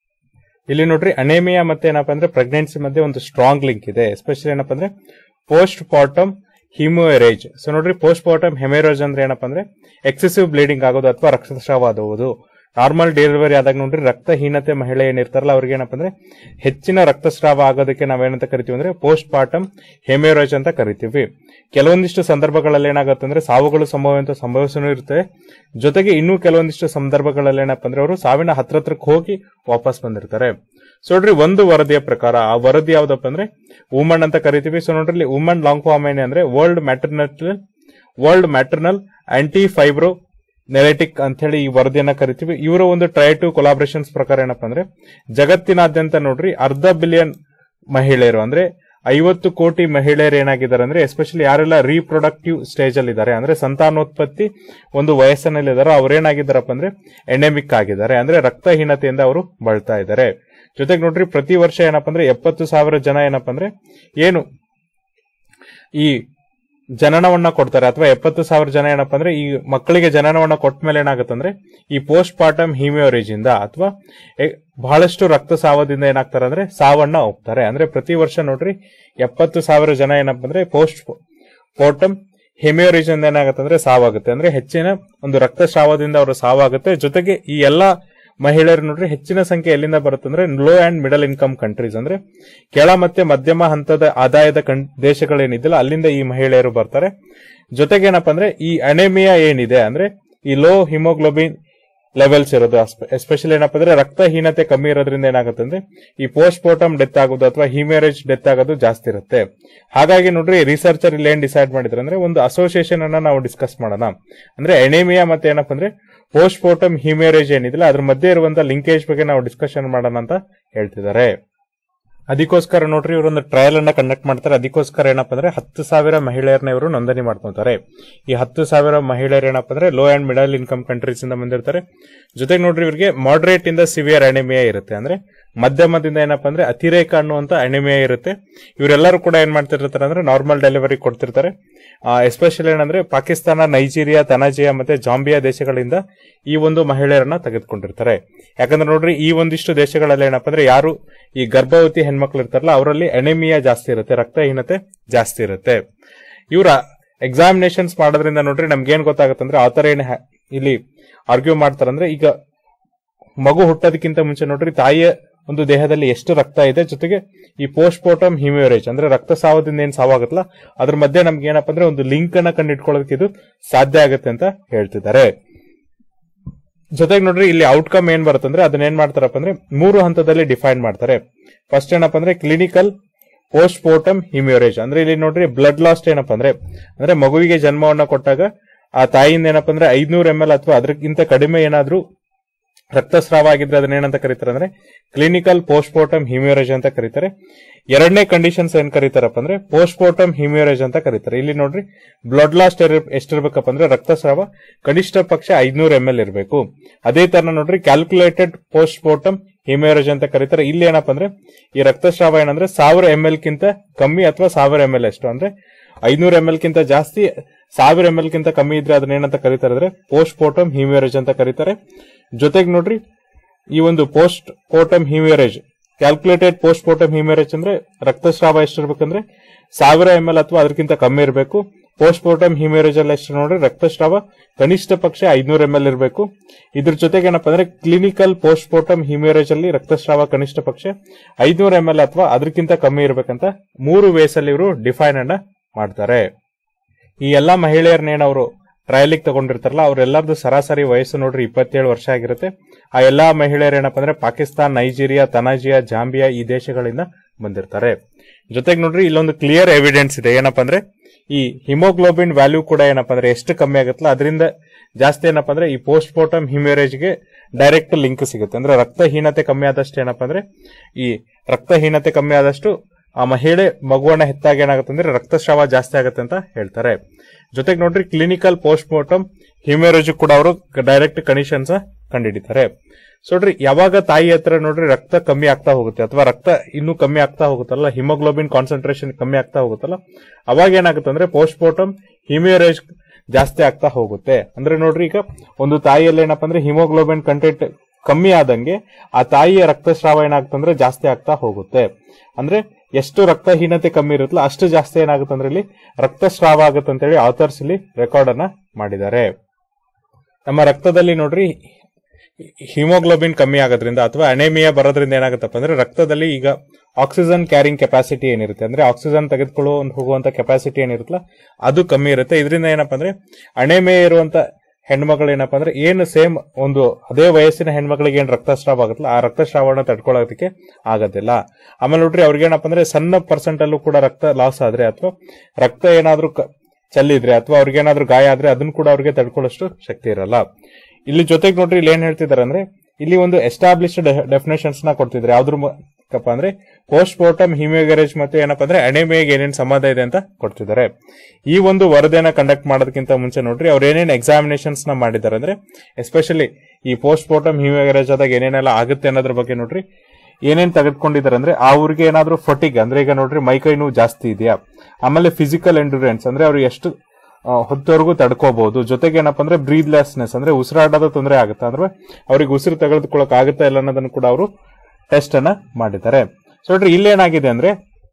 ಇಲ್ಲಿ ನೋಡ್ರಿ ಅನೇಮಿಯಾ ಮತ್ತೆ ಏನಪ್ಪಾ ಅಂದ್ರೆ ಪ್ರೆಗ್ನೆನ್ಸಿ ಮಧ್ಯೆ ಒಂದು ಸ್ಟ್ರಾಂಗ್ ಲಿಂಕ್ ಇದೆ ಎಸ್ಪೆಷಲಿ ಏನಪ್ಪಾ ಅಂದ್ರೆ ಪೋಸ್ಟ್ ಪಾರ್ಟಮ್ ಹಿಮೋರೇಜ್ ಸೊ ನೋಡ್ರಿ ಪೋಸ್ಟ್ ಪಾರ್ಟಮ್ ಹೆಮೇರೋಜ್ ಅಂದ್ರೆ ಏನಪ್ಪಾ ಅಂದ್ರೆ ಎಕ್ಸೆಸಿವ್ ಬ್ಲೀಡಿಂಗ್ ಆಗೋದು ಅಥವಾ ರಕ್ತಸ್ರಾವ ಆಗುವುದು ನಾರ್ಮಲ್ ಡೆಲಿವರಿ ಆದಾಗ ನೋಡ್ರಿ ರಕ್ತಹೀನತೆ ಮಹಿಳೆ ಏನಿರ್ತಾರಲ್ಲ ಅವ್ರಿಗೆ ಏನಪ್ಪಾ ಅಂದ್ರೆ ಹೆಚ್ಚಿನ ರಕ್ತಸ್ರಾವ ಆಗೋದಕ್ಕೆ ನಾವೇನಂತ ಕರಿತೀವಿ ಅಂದ್ರೆ ಪೋಸ್ಟ್ ಪಾರ್ಟಮ್ ಹೆಮೇರೋಜ್ ಅಂತ ಕರಿತೀವಿ ಕೆಲವೊಂದಿಷ್ಟು ಸಂದರ್ಭಗಳಲ್ಲಿ ಏನಾಗುತ್ತೆ ಅಂದ್ರೆ ಸಾವುಗಳು ಸಂಭವಿಸುವಂತ ಸಂಭವಿಸನೂ ಇರುತ್ತೆ ಜೊತೆಗೆ ಇನ್ನೂ ಕೆಲವೊಂದಿಷ್ಟು ಸಂದರ್ಭಗಳಲ್ಲಿ ಏನಪ್ಪಾ ಅಂದ್ರೆ ಅವರು ಸಾವಿನ ಹತ್ರತ್ರಕ್ಕೆ ಹೋಗಿ ವಾಪಸ್ ಬಂದಿರ್ತಾರೆ ಸೊ ನೋಡ್ರಿ ಒಂದು ವರದಿಯ ಪ್ರಕಾರ ಆ ವರದಿ ಯಾವ್ದಪ್ಪ ಅಂದ್ರೆ ವುಮನ್ ಅಂತ ಕರಿತೀವಿ ಸೊ ನೋಡ್ರಿ ವುಮನ್ ಲಾಂಗ್ ಫಾರ್ಮ್ ಏನೇ ಅಂದ್ರೆ world maternal world maternal antifibrinolytic ಅಂತ ಹೇಳಿ ಈ ವರದಿಯನ್ನ ಕರಿತೀವಿ ಇವರ ಒಂದು ಟ್ರೈ ಟು ಕೊಲಾಬ್ರೇಷನ್ಸ್ ಪ್ರಕಾರ ಏನಪ್ಪಾ ಅಂದ್ರೆ ಜಗತ್ತಿನಾದ್ಯಂತ ನೋಡ್ರಿ ಅರ್ಧ ಬಿಲಿಯನ್ ಮಹಿಳೆಯರು ಅಂದ್ರೆ ಐವತ್ತು ಕೋಟಿ ಮಹಿಳೆಯರು ಏನಾಗಿದ್ದಾರೆ ಅಂದ್ರೆ ಎಸ್ಪೆಷಲಿ ಯಾರೆಲ್ಲ ರೀಪ್ರೊಡಕ್ಟಿವ್ ಸ್ಟೇಜ್ ಅಲ್ಲಿ ಇದ್ದಾರೆ ಅಂದ್ರೆ ಸಂತಾನೋತ್ಪತ್ತಿ ಒಂದು ವಯಸ್ಸಿನಲ್ಲಿ ಇದಾರೋ ಅವ್ರೇನಾಗಿದ್ದಾರಪ್ಪ ಅಂದ್ರೆ ಎಂಡೆಮಿಕ್ ಆಗಿದ್ದಾರೆ ಅಂದ್ರೆ ರಕ್ತಹೀನತೆಯಿಂದ ಅವರು ಬಳಲ್ತಾ ಇದ್ದಾರೆ ಜೊತೆಗೆ ನೋಡ್ರಿ ಪ್ರತಿ ವರ್ಷ ಏನಪ್ಪಾ ಅಂದ್ರೆ ಎಪ್ಪತ್ತು ಸಾವಿರ ಜನ ಏನಪ್ಪಾ ಅಂದ್ರೆ ಏನು ಈ ಜನನವನ್ನ ಕೊಡ್ತಾರೆ ಅಥವಾ ಎಪ್ಪತ್ತು ಸಾವಿರ ಜನ ಏನಪ್ಪಾ ಅಂದ್ರೆ ಈ ಮಕ್ಕಳಿಗೆ ಜನನವನ್ನ ಕೊಟ್ಟ ಮೇಲೆ ಏನಾಗುತ್ತಂದ್ರೆ ಈ ಪೋಸ್ಟ್ ಪಾರ್ಟಮ್ ಹಿಮಿಯೋರೇಜ್ ಇಂದ ಅಥವಾ ಎ- ಬಹಳಷ್ಟು ರಕ್ತಸ್ರಾವದಿಂದ ಏನಾಗ್ತಾರೆ ಅಂದ್ರೆ ಸಾವನ್ನ ಹೋಗ್ತಾರೆ ಅಂದ್ರೆ ಪ್ರತಿ ವರ್ಷ ನೋಡ್ರಿ ಎಪ್ಪತ್ತು ಸಾವಿರ ಜನ ಏನಪ್ಪಾ ಅಂದ್ರೆ ಪೋಸ್ಟ್ ಪೋರ್ಟಮ್ ಹೆಮಿಯೋರೇಜ್ ಇಂದ ಏನಾಗುತ್ತೆ ಅಂದ್ರೆ ಸಾವಾಗುತ್ತೆ ಅಂದ್ರೆ ಹೆಚ್ಚಿನ ಒಂದು ರಕ್ತಸ್ರಾವದಿಂದ ಅವರು ಸಾವಾಗುತ್ತೆ ಜೊತೆಗೆ ಈ ಎಲ್ಲಾ ಮಹಿಳೆಯರು ನೋಡ್ರಿ ಹೆಚ್ಚಿನ ಸಂಖ್ಯೆ ಎಲ್ಲಿಂದ ಬರುತ್ತೆ ಅಂದ್ರೆ low and middle income countries ಅಂದ್ರೆ ಕೆಳ ಮತ್ತೆ ಮಧ್ಯಮ ಹಂತದ ಆದಾಯದ ಕಂ ದೇಶಗಳೇನಿದೆಯಲ್ಲ ಅಲ್ಲಿಂದ ಈ ಮಹಿಳೆಯರು ಬರ್ತಾರೆ ಜೊತೆಗೆ ಏನಪ್ಪಾ ಅಂದ್ರೆ ಈ ಅನೆಮಿಯಾ ಏನಿದೆ ಅಂದ್ರೆ ಈ ಲೋ ಹಿಮೋಗ್ಲೋಬಿನ್ ಲೆವೆಲ್ಸ್ ಇರೋದು ಎಸ್ಪೆಷಲಿ ಏನಪ್ಪಾ ಅಂದ್ರೆ ರಕ್ತಹೀನತೆ ಕಮ್ಮಿ ಇರೋದ್ರಿಂದ ಏನಾಗುತ್ತೆ ಅಂದ್ರೆ ಈ ಪೋಸ್ಟ್ ಪಾರ್ಟಮ್ ಡೆತ್ ಆಗೋದು ಅಥವಾ ಹಿಮಿಯರೇಜ್ ಡೆತ್ ಆಗೋದು ಜಾಸ್ತಿ ಇರುತ್ತೆ ಹಾಗಾಗಿ ನೋಡ್ರಿ ರಿಸರ್ಚರ್ ಇಲ್ಲಿ ಏನ್ ಡಿಸೈಡ್ ಮಾಡಿದ್ರೆ ಅಂದ್ರೆ ಒಂದು ಅಸೋಸಿಯೇಷನ್ ಅನ್ನ ನಾವು ಡಿಸ್ಕಸ್ ಮಾಡೋಣ ಅಂದ್ರೆ ಎನೇಮಿಯಾ ಮತ್ತೆ ಏನಪ್ಪಾ ಅಂದ್ರೆ ಪೋಸ್ಟ್ ಪಾರ್ಟಮ್ ಹಿಮಿಯರೇಜ್ ಏನಿದಿಲ್ಲ ಅದ್ರ ಮಧ್ಯೆ ಇರುವಂತ ಲಿಂಕೇಜ್ ಬಗ್ಗೆ ನಾವು ಡಿಸ್ಕಷನ್ ಮಾಡೋಣ ಅಂತ ಹೇಳ್ತಿದ್ದಾರೆ ಅದಕ್ಕೋಸ್ಕರ ನೋಡ್ರಿ ಇವರೊಂದು ಟ್ರಯಲ್ ಅನ್ನ ಕಂಡಕ್ಟ್ ಮಾಡ್ತಾರೆ ಅದಕ್ಕೋಸ್ಕರ ಏನಪ್ಪಾ ಅಂದ್ರೆ ಹತ್ತು ಸಾವಿರ ಮಹಿಳೆಯರನ್ನ ಇವರು ನೋಂದಣಿ ಮಾಡ್ಕೊಂತಾರೆ ಈ ಹತ್ತು ಸಾವಿರ ಮಹಿಳೆಯರು ಏನಪ್ಪಾ ಅಂದ್ರೆ low and middle income countries ಇಂದ ಬಂದಿರ್ತಾರೆ ಜೊತೆಗೆ ನೋಡ್ರಿ ಇವರಿಗೆ ಮಾಡರೇಟ್ ಇಂದ ಸಿವಿಯರ್ ಅನಿಮಿಯಾ ಇರುತ್ತೆ ಅಂದ್ರೆ ಮಧ್ಯಮದಿಂದ ಏನಪ್ಪಾ ಅಂದ್ರೆ ಅತಿರೇಕ ಅನ್ನುವಂತ ಅನಿಮಿಯಾ ಇರುತ್ತೆ ಇವರೆಲ್ಲರೂ ಕೂಡ ಏನ್ ಮಾಡ್ತಿರ್ತಾರೆ ಅಂದ್ರೆ ನಾರ್ಮಲ್ ಡೆಲಿವರಿ ಕೊಡ್ತಿರ್ತಾರೆ ಎಸ್ಪೆಷಲಿ ಏನಂದ್ರೆ ಪಾಕಿಸ್ತಾನ ನೈಜೀರಿಯಾ ತನಾಜಿಯಾ ಮತ್ತೆ ಜಾಂಬಿಯಾ ದೇಶಗಳಿಂದ ಈ ಒಂದು ಮಹಿಳೆಯರನ್ನ ತೆಗೆದುಕೊಂಡಿರ್ತಾರೆ ಯಾಕಂದ್ರೆ ನೋಡ್ರಿ ಈ ಒಂದಿಷ್ಟು ದೇಶಗಳಲ್ಲಿ ಏನಪ್ಪಾ ಅಂದ್ರೆ ಯಾರು ಈ ಗರ್ಭವತಿ ಹೆಣ್ಮಕ್ಳು ಇರ್ತಾರಲ್ಲ ಅವರಲ್ಲಿ ಅನಿಮಿಯಾ ಜಾಸ್ತಿ ಇರುತ್ತೆ ರಕ್ತಹೀನತೆ ಜಾಸ್ತಿ ಇರುತ್ತೆ ಇವರ ಎಕ್ಸಾಮಿನೇಷನ್ಸ್ ಮಾಡೋದ್ರಿಂದ ನೋಡ್ರಿ ನಮ್ಗೆ ಏನ್ ಗೊತ್ತಾಗುತ್ತೆ ಆತರ ಏನ್ ಹ್ಯಾ- ಇಲ್ಲಿ ಆರ್ಗ್ಯೂ ಮಾಡ್ತಾರಂದ್ರೆ ಈಗ ಮಗು ಹುಟ್ಟೋದಕ್ಕಿಂತ ಮುಂಚೆ ನೋಡ್ರಿ ತಾಯಿಯ ಒಂದು ದೇಹದಲ್ಲಿ ಎಷ್ಟು ರಕ್ತ ಇದೆ ಜೊತೆಗೆ ಈ ಪೋಸ್ಟ್ ಪಾರ್ಟಮ್ ಹಿಮಿಯೋರೇಜ್ ಅಂದ್ರೆ ರಕ್ತಸ್ರಾವದಿಂದ ಏನ್ ಸಾವಾಗುತ್ತಲ್ಲ ಅದ್ರ ಮಧ್ಯೆ ನಮ್ಗೆ ಏನಪ್ಪಾ ಅಂದ್ರೆ ಒಂದು ಲಿಂಕ್ ಅನ್ನ ಕಂಡಿಟ್ಕೊಳ್ಳೋದಕ್ಕೆ ಇದು ಸಾಧ್ಯ ಆಗುತ್ತೆ ಅಂತ ಹೇಳ್ತಿದ್ದಾರೆ ಜೊತೆಗೆ ನೋಡ್ರಿ ಇಲ್ಲಿ ಔಟ್ಕಮ್ ಏನ್ ಬರುತ್ತಂದ್ರೆ ಅದನ್ನ ಏನ್ ಮಾಡ್ತಾರಪ್ಪ ಅಂದ್ರೆ ಮೂರು ಹಂತದಲ್ಲಿ ಡಿಫೈನ್ ಮಾಡ್ತಾರೆ ಫಸ್ಟ್ ಏನಪ್ಪಾ ಅಂದ್ರೆ ಕ್ಲಿನಿಕಲ್ ಪೋಸ್ಟ್ ಪೋರ್ಟಮ್ ಹಿಮಿಯೋರೇಜ್ ಅಂದ್ರೆ ಇಲ್ಲಿ ನೋಡ್ರಿ ಬ್ಲಡ್ ಲಾಸ್ಟ್ ಏನಪ್ಪಾ ಅಂದ್ರೆ ಅಂದ್ರೆ ಮಗುವಿಗೆ ಜನ್ಮವನ್ನ ಕೊಟ್ಟಾಗ ಆ ತಾಯಿಯಿಂದ ಏನಪ್ಪಾ ಅಂದ್ರೆ ಐದ್ನೂರ್ ಎಂ ಎಲ್ ಅಥವಾ ಅದಕ್ಕಿಂತ ಕಡಿಮೆ ಏನಾದ್ರೂ ರಕ್ತಸ್ರಾವ ಆಗಿದ್ರೆ ಅದನ್ನ ಏನಂತ ಕರೀತಾರೆ ಅಂದ್ರೆ ಕ್ಲಿನಿಕಲ್ ಪೋಸ್ಟ್ ಪಾರ್ಟಮ್ ಹಿಮಿಯೋರೇಜ್ ಅಂತ ಕರೀತಾರೆ ಎರಡನೇ ಕಂಡೀಷನ್ಸ್ ಏನ್ ಕರೀತಾರಪ್ಪ ಅಂದ್ರೆ ಪೋಸ್ಟ್ ಪಾರ್ಟಮ್ ಹಿಮಿಯೋರೇಜ್ ಅಂತ ಕರೀತಾರೆ ಇಲ್ಲಿ ನೋಡ್ರಿ ಬ್ಲಡ್ ಲಾಸ್ಟ್ ಎಷ್ಟಿರ್ಬೇಕಪ್ಪ ಅಂದ್ರೆ ರಕ್ತಸ್ರಾವ ಕನಿಷ್ಠ ಪಕ್ಷ ಐದ್ನೂರ್ ಎಂ ಎಲ್ ಇರಬೇಕು ಅದೇ ತರ ನೋಡ್ರಿ ಕ್ಯಾಲ್ಕುಲೇಟೆಡ್ ಪೋಸ್ಟ್ ಪಾರ್ಟಮ್ ಹಿಮಿಯೋರೇಜ್ ಅಂತ ಕರೀತಾರೆ ಇಲ್ಲಿ ಏನಪ್ಪಾ ಅಂದ್ರೆ ಈ ರಕ್ತಸ್ರಾವ ಏನಂದ್ರೆ ಸಾವಿರ ಎಂ ಎಲ್ ಕಿಂತ ಕಮ್ಮಿ ಅಥವಾ ಸಾವಿರ ಎಂ ಎಲ್ ಎಷ್ಟು ಅಂದ್ರೆ ಐನೂರ ಎಂ ಎಲ್ ಕಿಂತ ಜಾಸ್ತಿ ಸಾವಿರ ಎಂ ಎಲ್ ಕಿಂತ ಕಮ್ಮಿ ಇದ್ರೆ ಅದನ್ನ ಏನಂತ ಕರೀತಾರೆ ಅಂದ್ರೆ ಪೋಸ್ಟ್ ಪಾರ್ಟಮ್ ಹಿಮಿಯೋರೇಜ್ ಅಂತ ಕರೀತಾರೆ ಜೊತೆಗೆ ನೋಡ್ರಿ ಈ ಒಂದು postpartum haemorrhage calculated postpartum haemorrhage ಅಂದ್ರೆ ರಕ್ತಸ್ರಾವ ಎಷ್ಟಿರ್ಬೇಕಂದ್ರೆ ಸಾವಿರ ಎಂ ಎಲ್ ಅಥವಾ ಅದಕ್ಕಿಂತ ಕಮ್ಮಿ ಇರಬೇಕು ಪೋಸ್ಟ್ ಪಾರ್ಟಮ್ ಹಿಮಿಯೋರೇಜ್ ಅಲ್ಲಿ ಎಷ್ಟು ನೋಡ್ರಿ ರಕ್ತಸ್ರಾವ ಕನಿಷ್ಠ ಪಕ್ಷ ಐದ್ನೂರ ಎಂ ಎಲ್ ಇರಬೇಕು ಇದ್ರ ಜೊತೆಗೆ ಏನಪ್ಪಾ ಅಂದ್ರೆ ಕ್ಲಿನಿಕಲ್ ಪೋಸ್ಟ್ ಪಾರ್ಟಮ್ ಹಿಮಿಯೋರೇಜ್ ಅಲ್ಲಿ ರಕ್ತಸ್ರಾವ ಕನಿಷ್ಠ ಪಕ್ಷ ಐದ್ನೂರ ಎಂ ಎಲ್ ಅಥವಾ ಅದಕ್ಕಿಂತ ಕಮ್ಮಿ ಇರಬೇಕಂತ ಮೂರು ವೇಸ್ ಅಲ್ಲಿ ಇವರು ಡಿಫೈನ್ ಅನ್ನ ಮಾಡ್ತಾರೆ ಈ ಎಲ್ಲಾ ಮಹಿಳೆಯರನ್ನೇನು ಅವರು ಟ್ರಯಲಿಗೆ ತಗೊಂಡಿರ್ತಾರಲ್ಲ ಅವರೆಲ್ಲರದು ಸರಾಸರಿ ವಯಸ್ಸು ನೋಡ್ರಿ ಇಪ್ಪತ್ತೇಳು ವರ್ಷ ಆಗಿರುತ್ತೆ ಆ ಎಲ್ಲಾ ಮಹಿಳೆಯರು ಏನಪ್ಪಾ ಅಂದ್ರೆ ಪಾಕಿಸ್ತಾನ ನೈಜೀರಿಯಾ ತನಾಜಿಯಾ ಜಾಂಬಿಯಾ ಈ ದೇಶಗಳಿಂದ ಬಂದಿರ್ತಾರೆ ಜೊತೆಗೆ ನೋಡ್ರಿ ಇಲ್ಲೊಂದು ಕ್ಲಿಯರ್ ಎವಿಡೆನ್ಸ್ ಇದೆ ಏನಪ್ಪಾ ಅಂದ್ರೆ ಈ ಹಿಮೋಗ್ಲೋಬಿನ್ ವ್ಯಾಲ್ಯೂ ಕೂಡ ಏನಪ್ಪಾ ಅಂದ್ರೆ ಎಷ್ಟು ಕಮ್ಮಿ ಆಗುತ್ತಲ್ಲ ಅದರಿಂದ ಜಾಸ್ತಿ ಏನಪ್ಪಾ ಅಂದ್ರೆ ಈ ಪೋಸ್ಟ್ ಪಾರ್ಟಮ್ ಹಿಮಿಯೋರೇಜ್ಗೆ ಡೈರೆಕ್ಟ್ ಲಿಂಕ್ ಸಿಗುತ್ತೆ ಅಂದ್ರೆ ರಕ್ತಹೀನತೆ ಕಮ್ಮಿ ಆದಷ್ಟು ಏನಪ್ಪಾ ಅಂದ್ರೆ ಈ ರಕ್ತಹೀನತೆ ಕಮ್ಮಿ ಆದಷ್ಟು ಆ ಮಹಿಳೆ ಮಗುವನ್ನ ಹೆತ್ತಾಗ ಏನಾಗುತ್ತೆ ಅಂದ್ರೆ ರಕ್ತಸ್ರಾವ ಜಾಸ್ತಿ ಆಗುತ್ತೆ ಅಂತ ಹೇಳ್ತಾರೆ ಜೊತೆಗೆ ನೋಡ್ರಿ ಕ್ಲಿನಿಕಲ್ ಪೋಸ್ಟ್ ಮಾರ್ಟಮ್ ಹಿಮಿಯೋರೇಜ್ ಕೂಡ ಅವರು ಡೈರೆಕ್ಟ್ ಕಂಡೀಷನ್ಸ್ ಕಂಡುಹಿಡಿತಾರೆ ಸೊ ನೋಡ್ರಿ ಯಾವಾಗ ತಾಯಿ ಹತ್ರ ನೋಡ್ರಿ ರಕ್ತ ಕಮ್ಮಿ ಆಗ್ತಾ ಹೋಗುತ್ತೆ ಅಥವಾ ರಕ್ತ ಇನ್ನೂ ಕಮ್ಮಿ ಆಗ್ತಾ ಹೋಗುತ್ತಲ್ಲ ಹಿಮೋಗ್ಲೋಬಿನ್ ಕಾನ್ಸಂಟ್ರೇಷನ್ ಕಮ್ಮಿ ಆಗ್ತಾ ಹೋಗುತ್ತಲ್ಲ ಅವಾಗ ಏನಾಗುತ್ತೆ ಅಂದ್ರೆ ಪೋಸ್ಟ್ ಮಾರ್ಟಮ್ ಹಿಮಿಯೋರೇಜ್ ಜಾಸ್ತಿ ಆಗ್ತಾ ಹೋಗುತ್ತೆ ಅಂದ್ರೆ ನೋಡ್ರಿ ಈಗ ಒಂದು ತಾಯಿಯಲ್ಲಿ ಏನಪ್ಪಾ ಅಂದ್ರೆ ಹಿಮೋಗ್ಲೋಬಿನ್ ಕಂಟೆಂಟ್ ಕಮ್ಮಿ ಆದಂಗೆ ಆ ತಾಯಿಯ ರಕ್ತಸ್ರಾವ ಏನಾಗುತ್ತಂದ್ರೆ ಜಾಸ್ತಿ ಆಗ್ತಾ ಹೋಗುತ್ತೆ ಅಂದ್ರೆ ಎಷ್ಟು ರಕ್ತಹೀನತೆ ಕಮ್ಮಿ ಇರುತ್ತಲ್ಲ ಅಷ್ಟು ಜಾಸ್ತಿ ಏನಾಗುತ್ತೆ ಅಂದ್ರೆ ಇಲ್ಲಿ ರಕ್ತಸ್ರಾವ ಆಗುತ್ತೆ ಅಂತೇಳಿ ಆಥರ್ಸ್ ಇಲ್ಲಿ ರೆಕಾರ್ಡ್ ಅನ್ನ ಮಾಡಿದ್ದಾರೆ ನಮ್ಮ ರಕ್ತದಲ್ಲಿ ನೋಡ್ರಿ ಹಿಮೋಗ್ಲೋಬಿನ್ ಕಮ್ಮಿ ಆಗೋದ್ರಿಂದ ಅಥವಾ ಅನೇಮಿಯಾ ಬರೋದ್ರಿಂದ ಏನಾಗುತ್ತಪ್ಪ ಅಂದ್ರೆ ರಕ್ತದಲ್ಲಿ ಈಗ ಆಕ್ಸಿಜನ್ ಕ್ಯಾರಿಂಗ್ ಕೆಪಾಸಿಟಿ ಏನಿರುತ್ತೆ ಅಂದ್ರೆ ಆಕ್ಸಿಜನ್ ತೆಗೆದುಕೊಳ್ಳೋ ಹೋಗುವಂತ ಕೆಪಾಸಿಟಿ ಏನಿರುತ್ತಲ್ಲ ಅದು ಕಮ್ಮಿ ಇರುತ್ತೆ ಇದರಿಂದ ಏನಪ್ಪಾ ಅಂದ್ರೆ ಅಣೆಮೆಯ ಇರುವಂತ ಹೆಣ್ಮಗಳು ಏನಪ್ಪಾ ಅಂದ್ರೆ ಏನು ಸೇಮ್ ಒಂದು ಅದೇ ವಯಸ್ಸಿನ ಹೆಣ್ಮಕ್ಳಿಗೆ ಏನ್ ರಕ್ತಸ್ರಾವ ಆಗುತ್ತಲ್ಲ ಆ ರಕ್ತಸ್ರಾವನ ತಡ್ಕೊಳ್ಳೋದಕ್ಕೆ ಆಗೋದಿಲ್ಲ ಆಮೇಲೆ ನೋಡ್ರಿ ಅವ್ರಿಗೆ ಏನಪ್ಪಾ ಅಂದ್ರೆ ಸಣ್ಣ ಪರ್ಸೆಂಟ್ ಅಲ್ಲೂ ಕೂಡ ರಕ್ತ ಲಾಸ್ ಆದ್ರೆ ಅಥವಾ ರಕ್ತ ಏನಾದ್ರೂ ಕ- ಚೆಲ್ಲಿದ್ರೆ ಅಥವಾ ಅವ್ರಿಗೆ ಏನಾದ್ರೂ ಗಾಯ ಆದ್ರೆ ಅದನ್ನ ಕೂಡ ಅವ್ರಿಗೆ ತಡ್ಕೊಳ್ಳೋಷ್ಟು ಶಕ್ತಿ ಇರಲ್ಲ ಇಲ್ಲಿ ಜೊತೆಗೆ ನೋಡ್ರಿ ಇಲ್ಲಿ ಏನ್ ಹೇಳ್ತಿದಾರೆ ಅಂದ್ರೆ ಇಲ್ಲಿ ಒಂದು ಎಸ್ಟಾಬ್ಲಿಷ್ಡ್ ಡೆಫಿನೇಷನ್ಸ್ ನ ಕೊಡ್ತಿದ್ರೆ ಯಾವ್ದ್ರ ಮೂಲಕಪ್ಪ ಅಂದ್ರೆ ಪೋಸ್ಟ್ ಮಾರ್ಟಮ್ ಹಿಮಿಯೋಗರೇಜ್ ಮತ್ತೆ ಏನಪ್ಪಾ ಅಂದ್ರೆ ಅಣೆಮೆಗೆ ಏನೇನ್ ಸಂಬಂಧ ಇದೆ ಅಂತ ಕೊಡ್ತಿದ್ದಾರೆ ಈ ಒಂದು ವರದಿಯನ್ನ ಕಂಡಕ್ಟ್ ಮಾಡೋದಕ್ಕಿಂತ ಮುಂಚೆ ನೋಡ್ರಿ ಅವ್ರು ಏನೇನ್ ಎಕ್ಸಾಮಿನೇಷನ್ಸ್ ನ ಮಾಡಿದ್ದಾರೆ ಅಂದ್ರೆ ಎಸ್ಪೆಷಲಿ ಈ ಪೋಸ್ಟ್ ಮಾರ್ಟಮ್ ಹಿಮಿಯೋಗರೇಜ್ ಆದಾಗ ಏನೇನೆಲ್ಲ ಆಗುತ್ತೆ ಅನ್ನೋದ್ರ ಬಗ್ಗೆ ನೋಡ್ರಿ ಏನೇನ್ ತೆಗೆದುಕೊಂಡಿದ್ದಾರೆ ಅಂದ್ರೆ ಆ ಊರಿಗೆ ಏನಾದ್ರೂ ಫಟಿಗ್ ಅಂದ್ರೆ ಈಗ ನೋಡ್ರಿ ಮೈಕೈ ನೋವು ಜಾಸ್ತಿ ಇದೆಯಾ ಆಮೇಲೆ ಫಿಸಿಕಲ್ ಎಂಡ್ಯೂರೆನ್ಸ್ ಅಂದ್ರೆ ಅವ್ರು ಎಷ್ಟು ಆ, ಹೊತ್ತವರೆಗೂ ತಡ್ಕೋಬಹುದು ಜೊತೆಗೆ ಏನಪ್ಪಾ ಅಂದ್ರೆ ಬ್ರೀದ್ಲೆಸ್ನೆಸ್ ಅಂದ್ರೆ ಉಸಿರಾಟದ ತೊಂದರೆ ಆಗುತ್ತೆ ಅಂದ್ರೆ ಅವ್ರಿಗೆ ಉಸಿರು ತೆಗೆದುಕೊಳ್ಳಕ್ ಆಗುತ್ತಾ ಇಲ್ಲ ಅನ್ನೋದನ್ನು ಕೂಡ ಅವರು ಟೆಸ್ಟ್ ಅನ್ನ ಮಾಡಿದ್ದಾರೆ ಸೊ ನೋಡ್ರಿ ಇಲ್ಲೇನಾಗಿದೆ ಅಂದ್ರೆ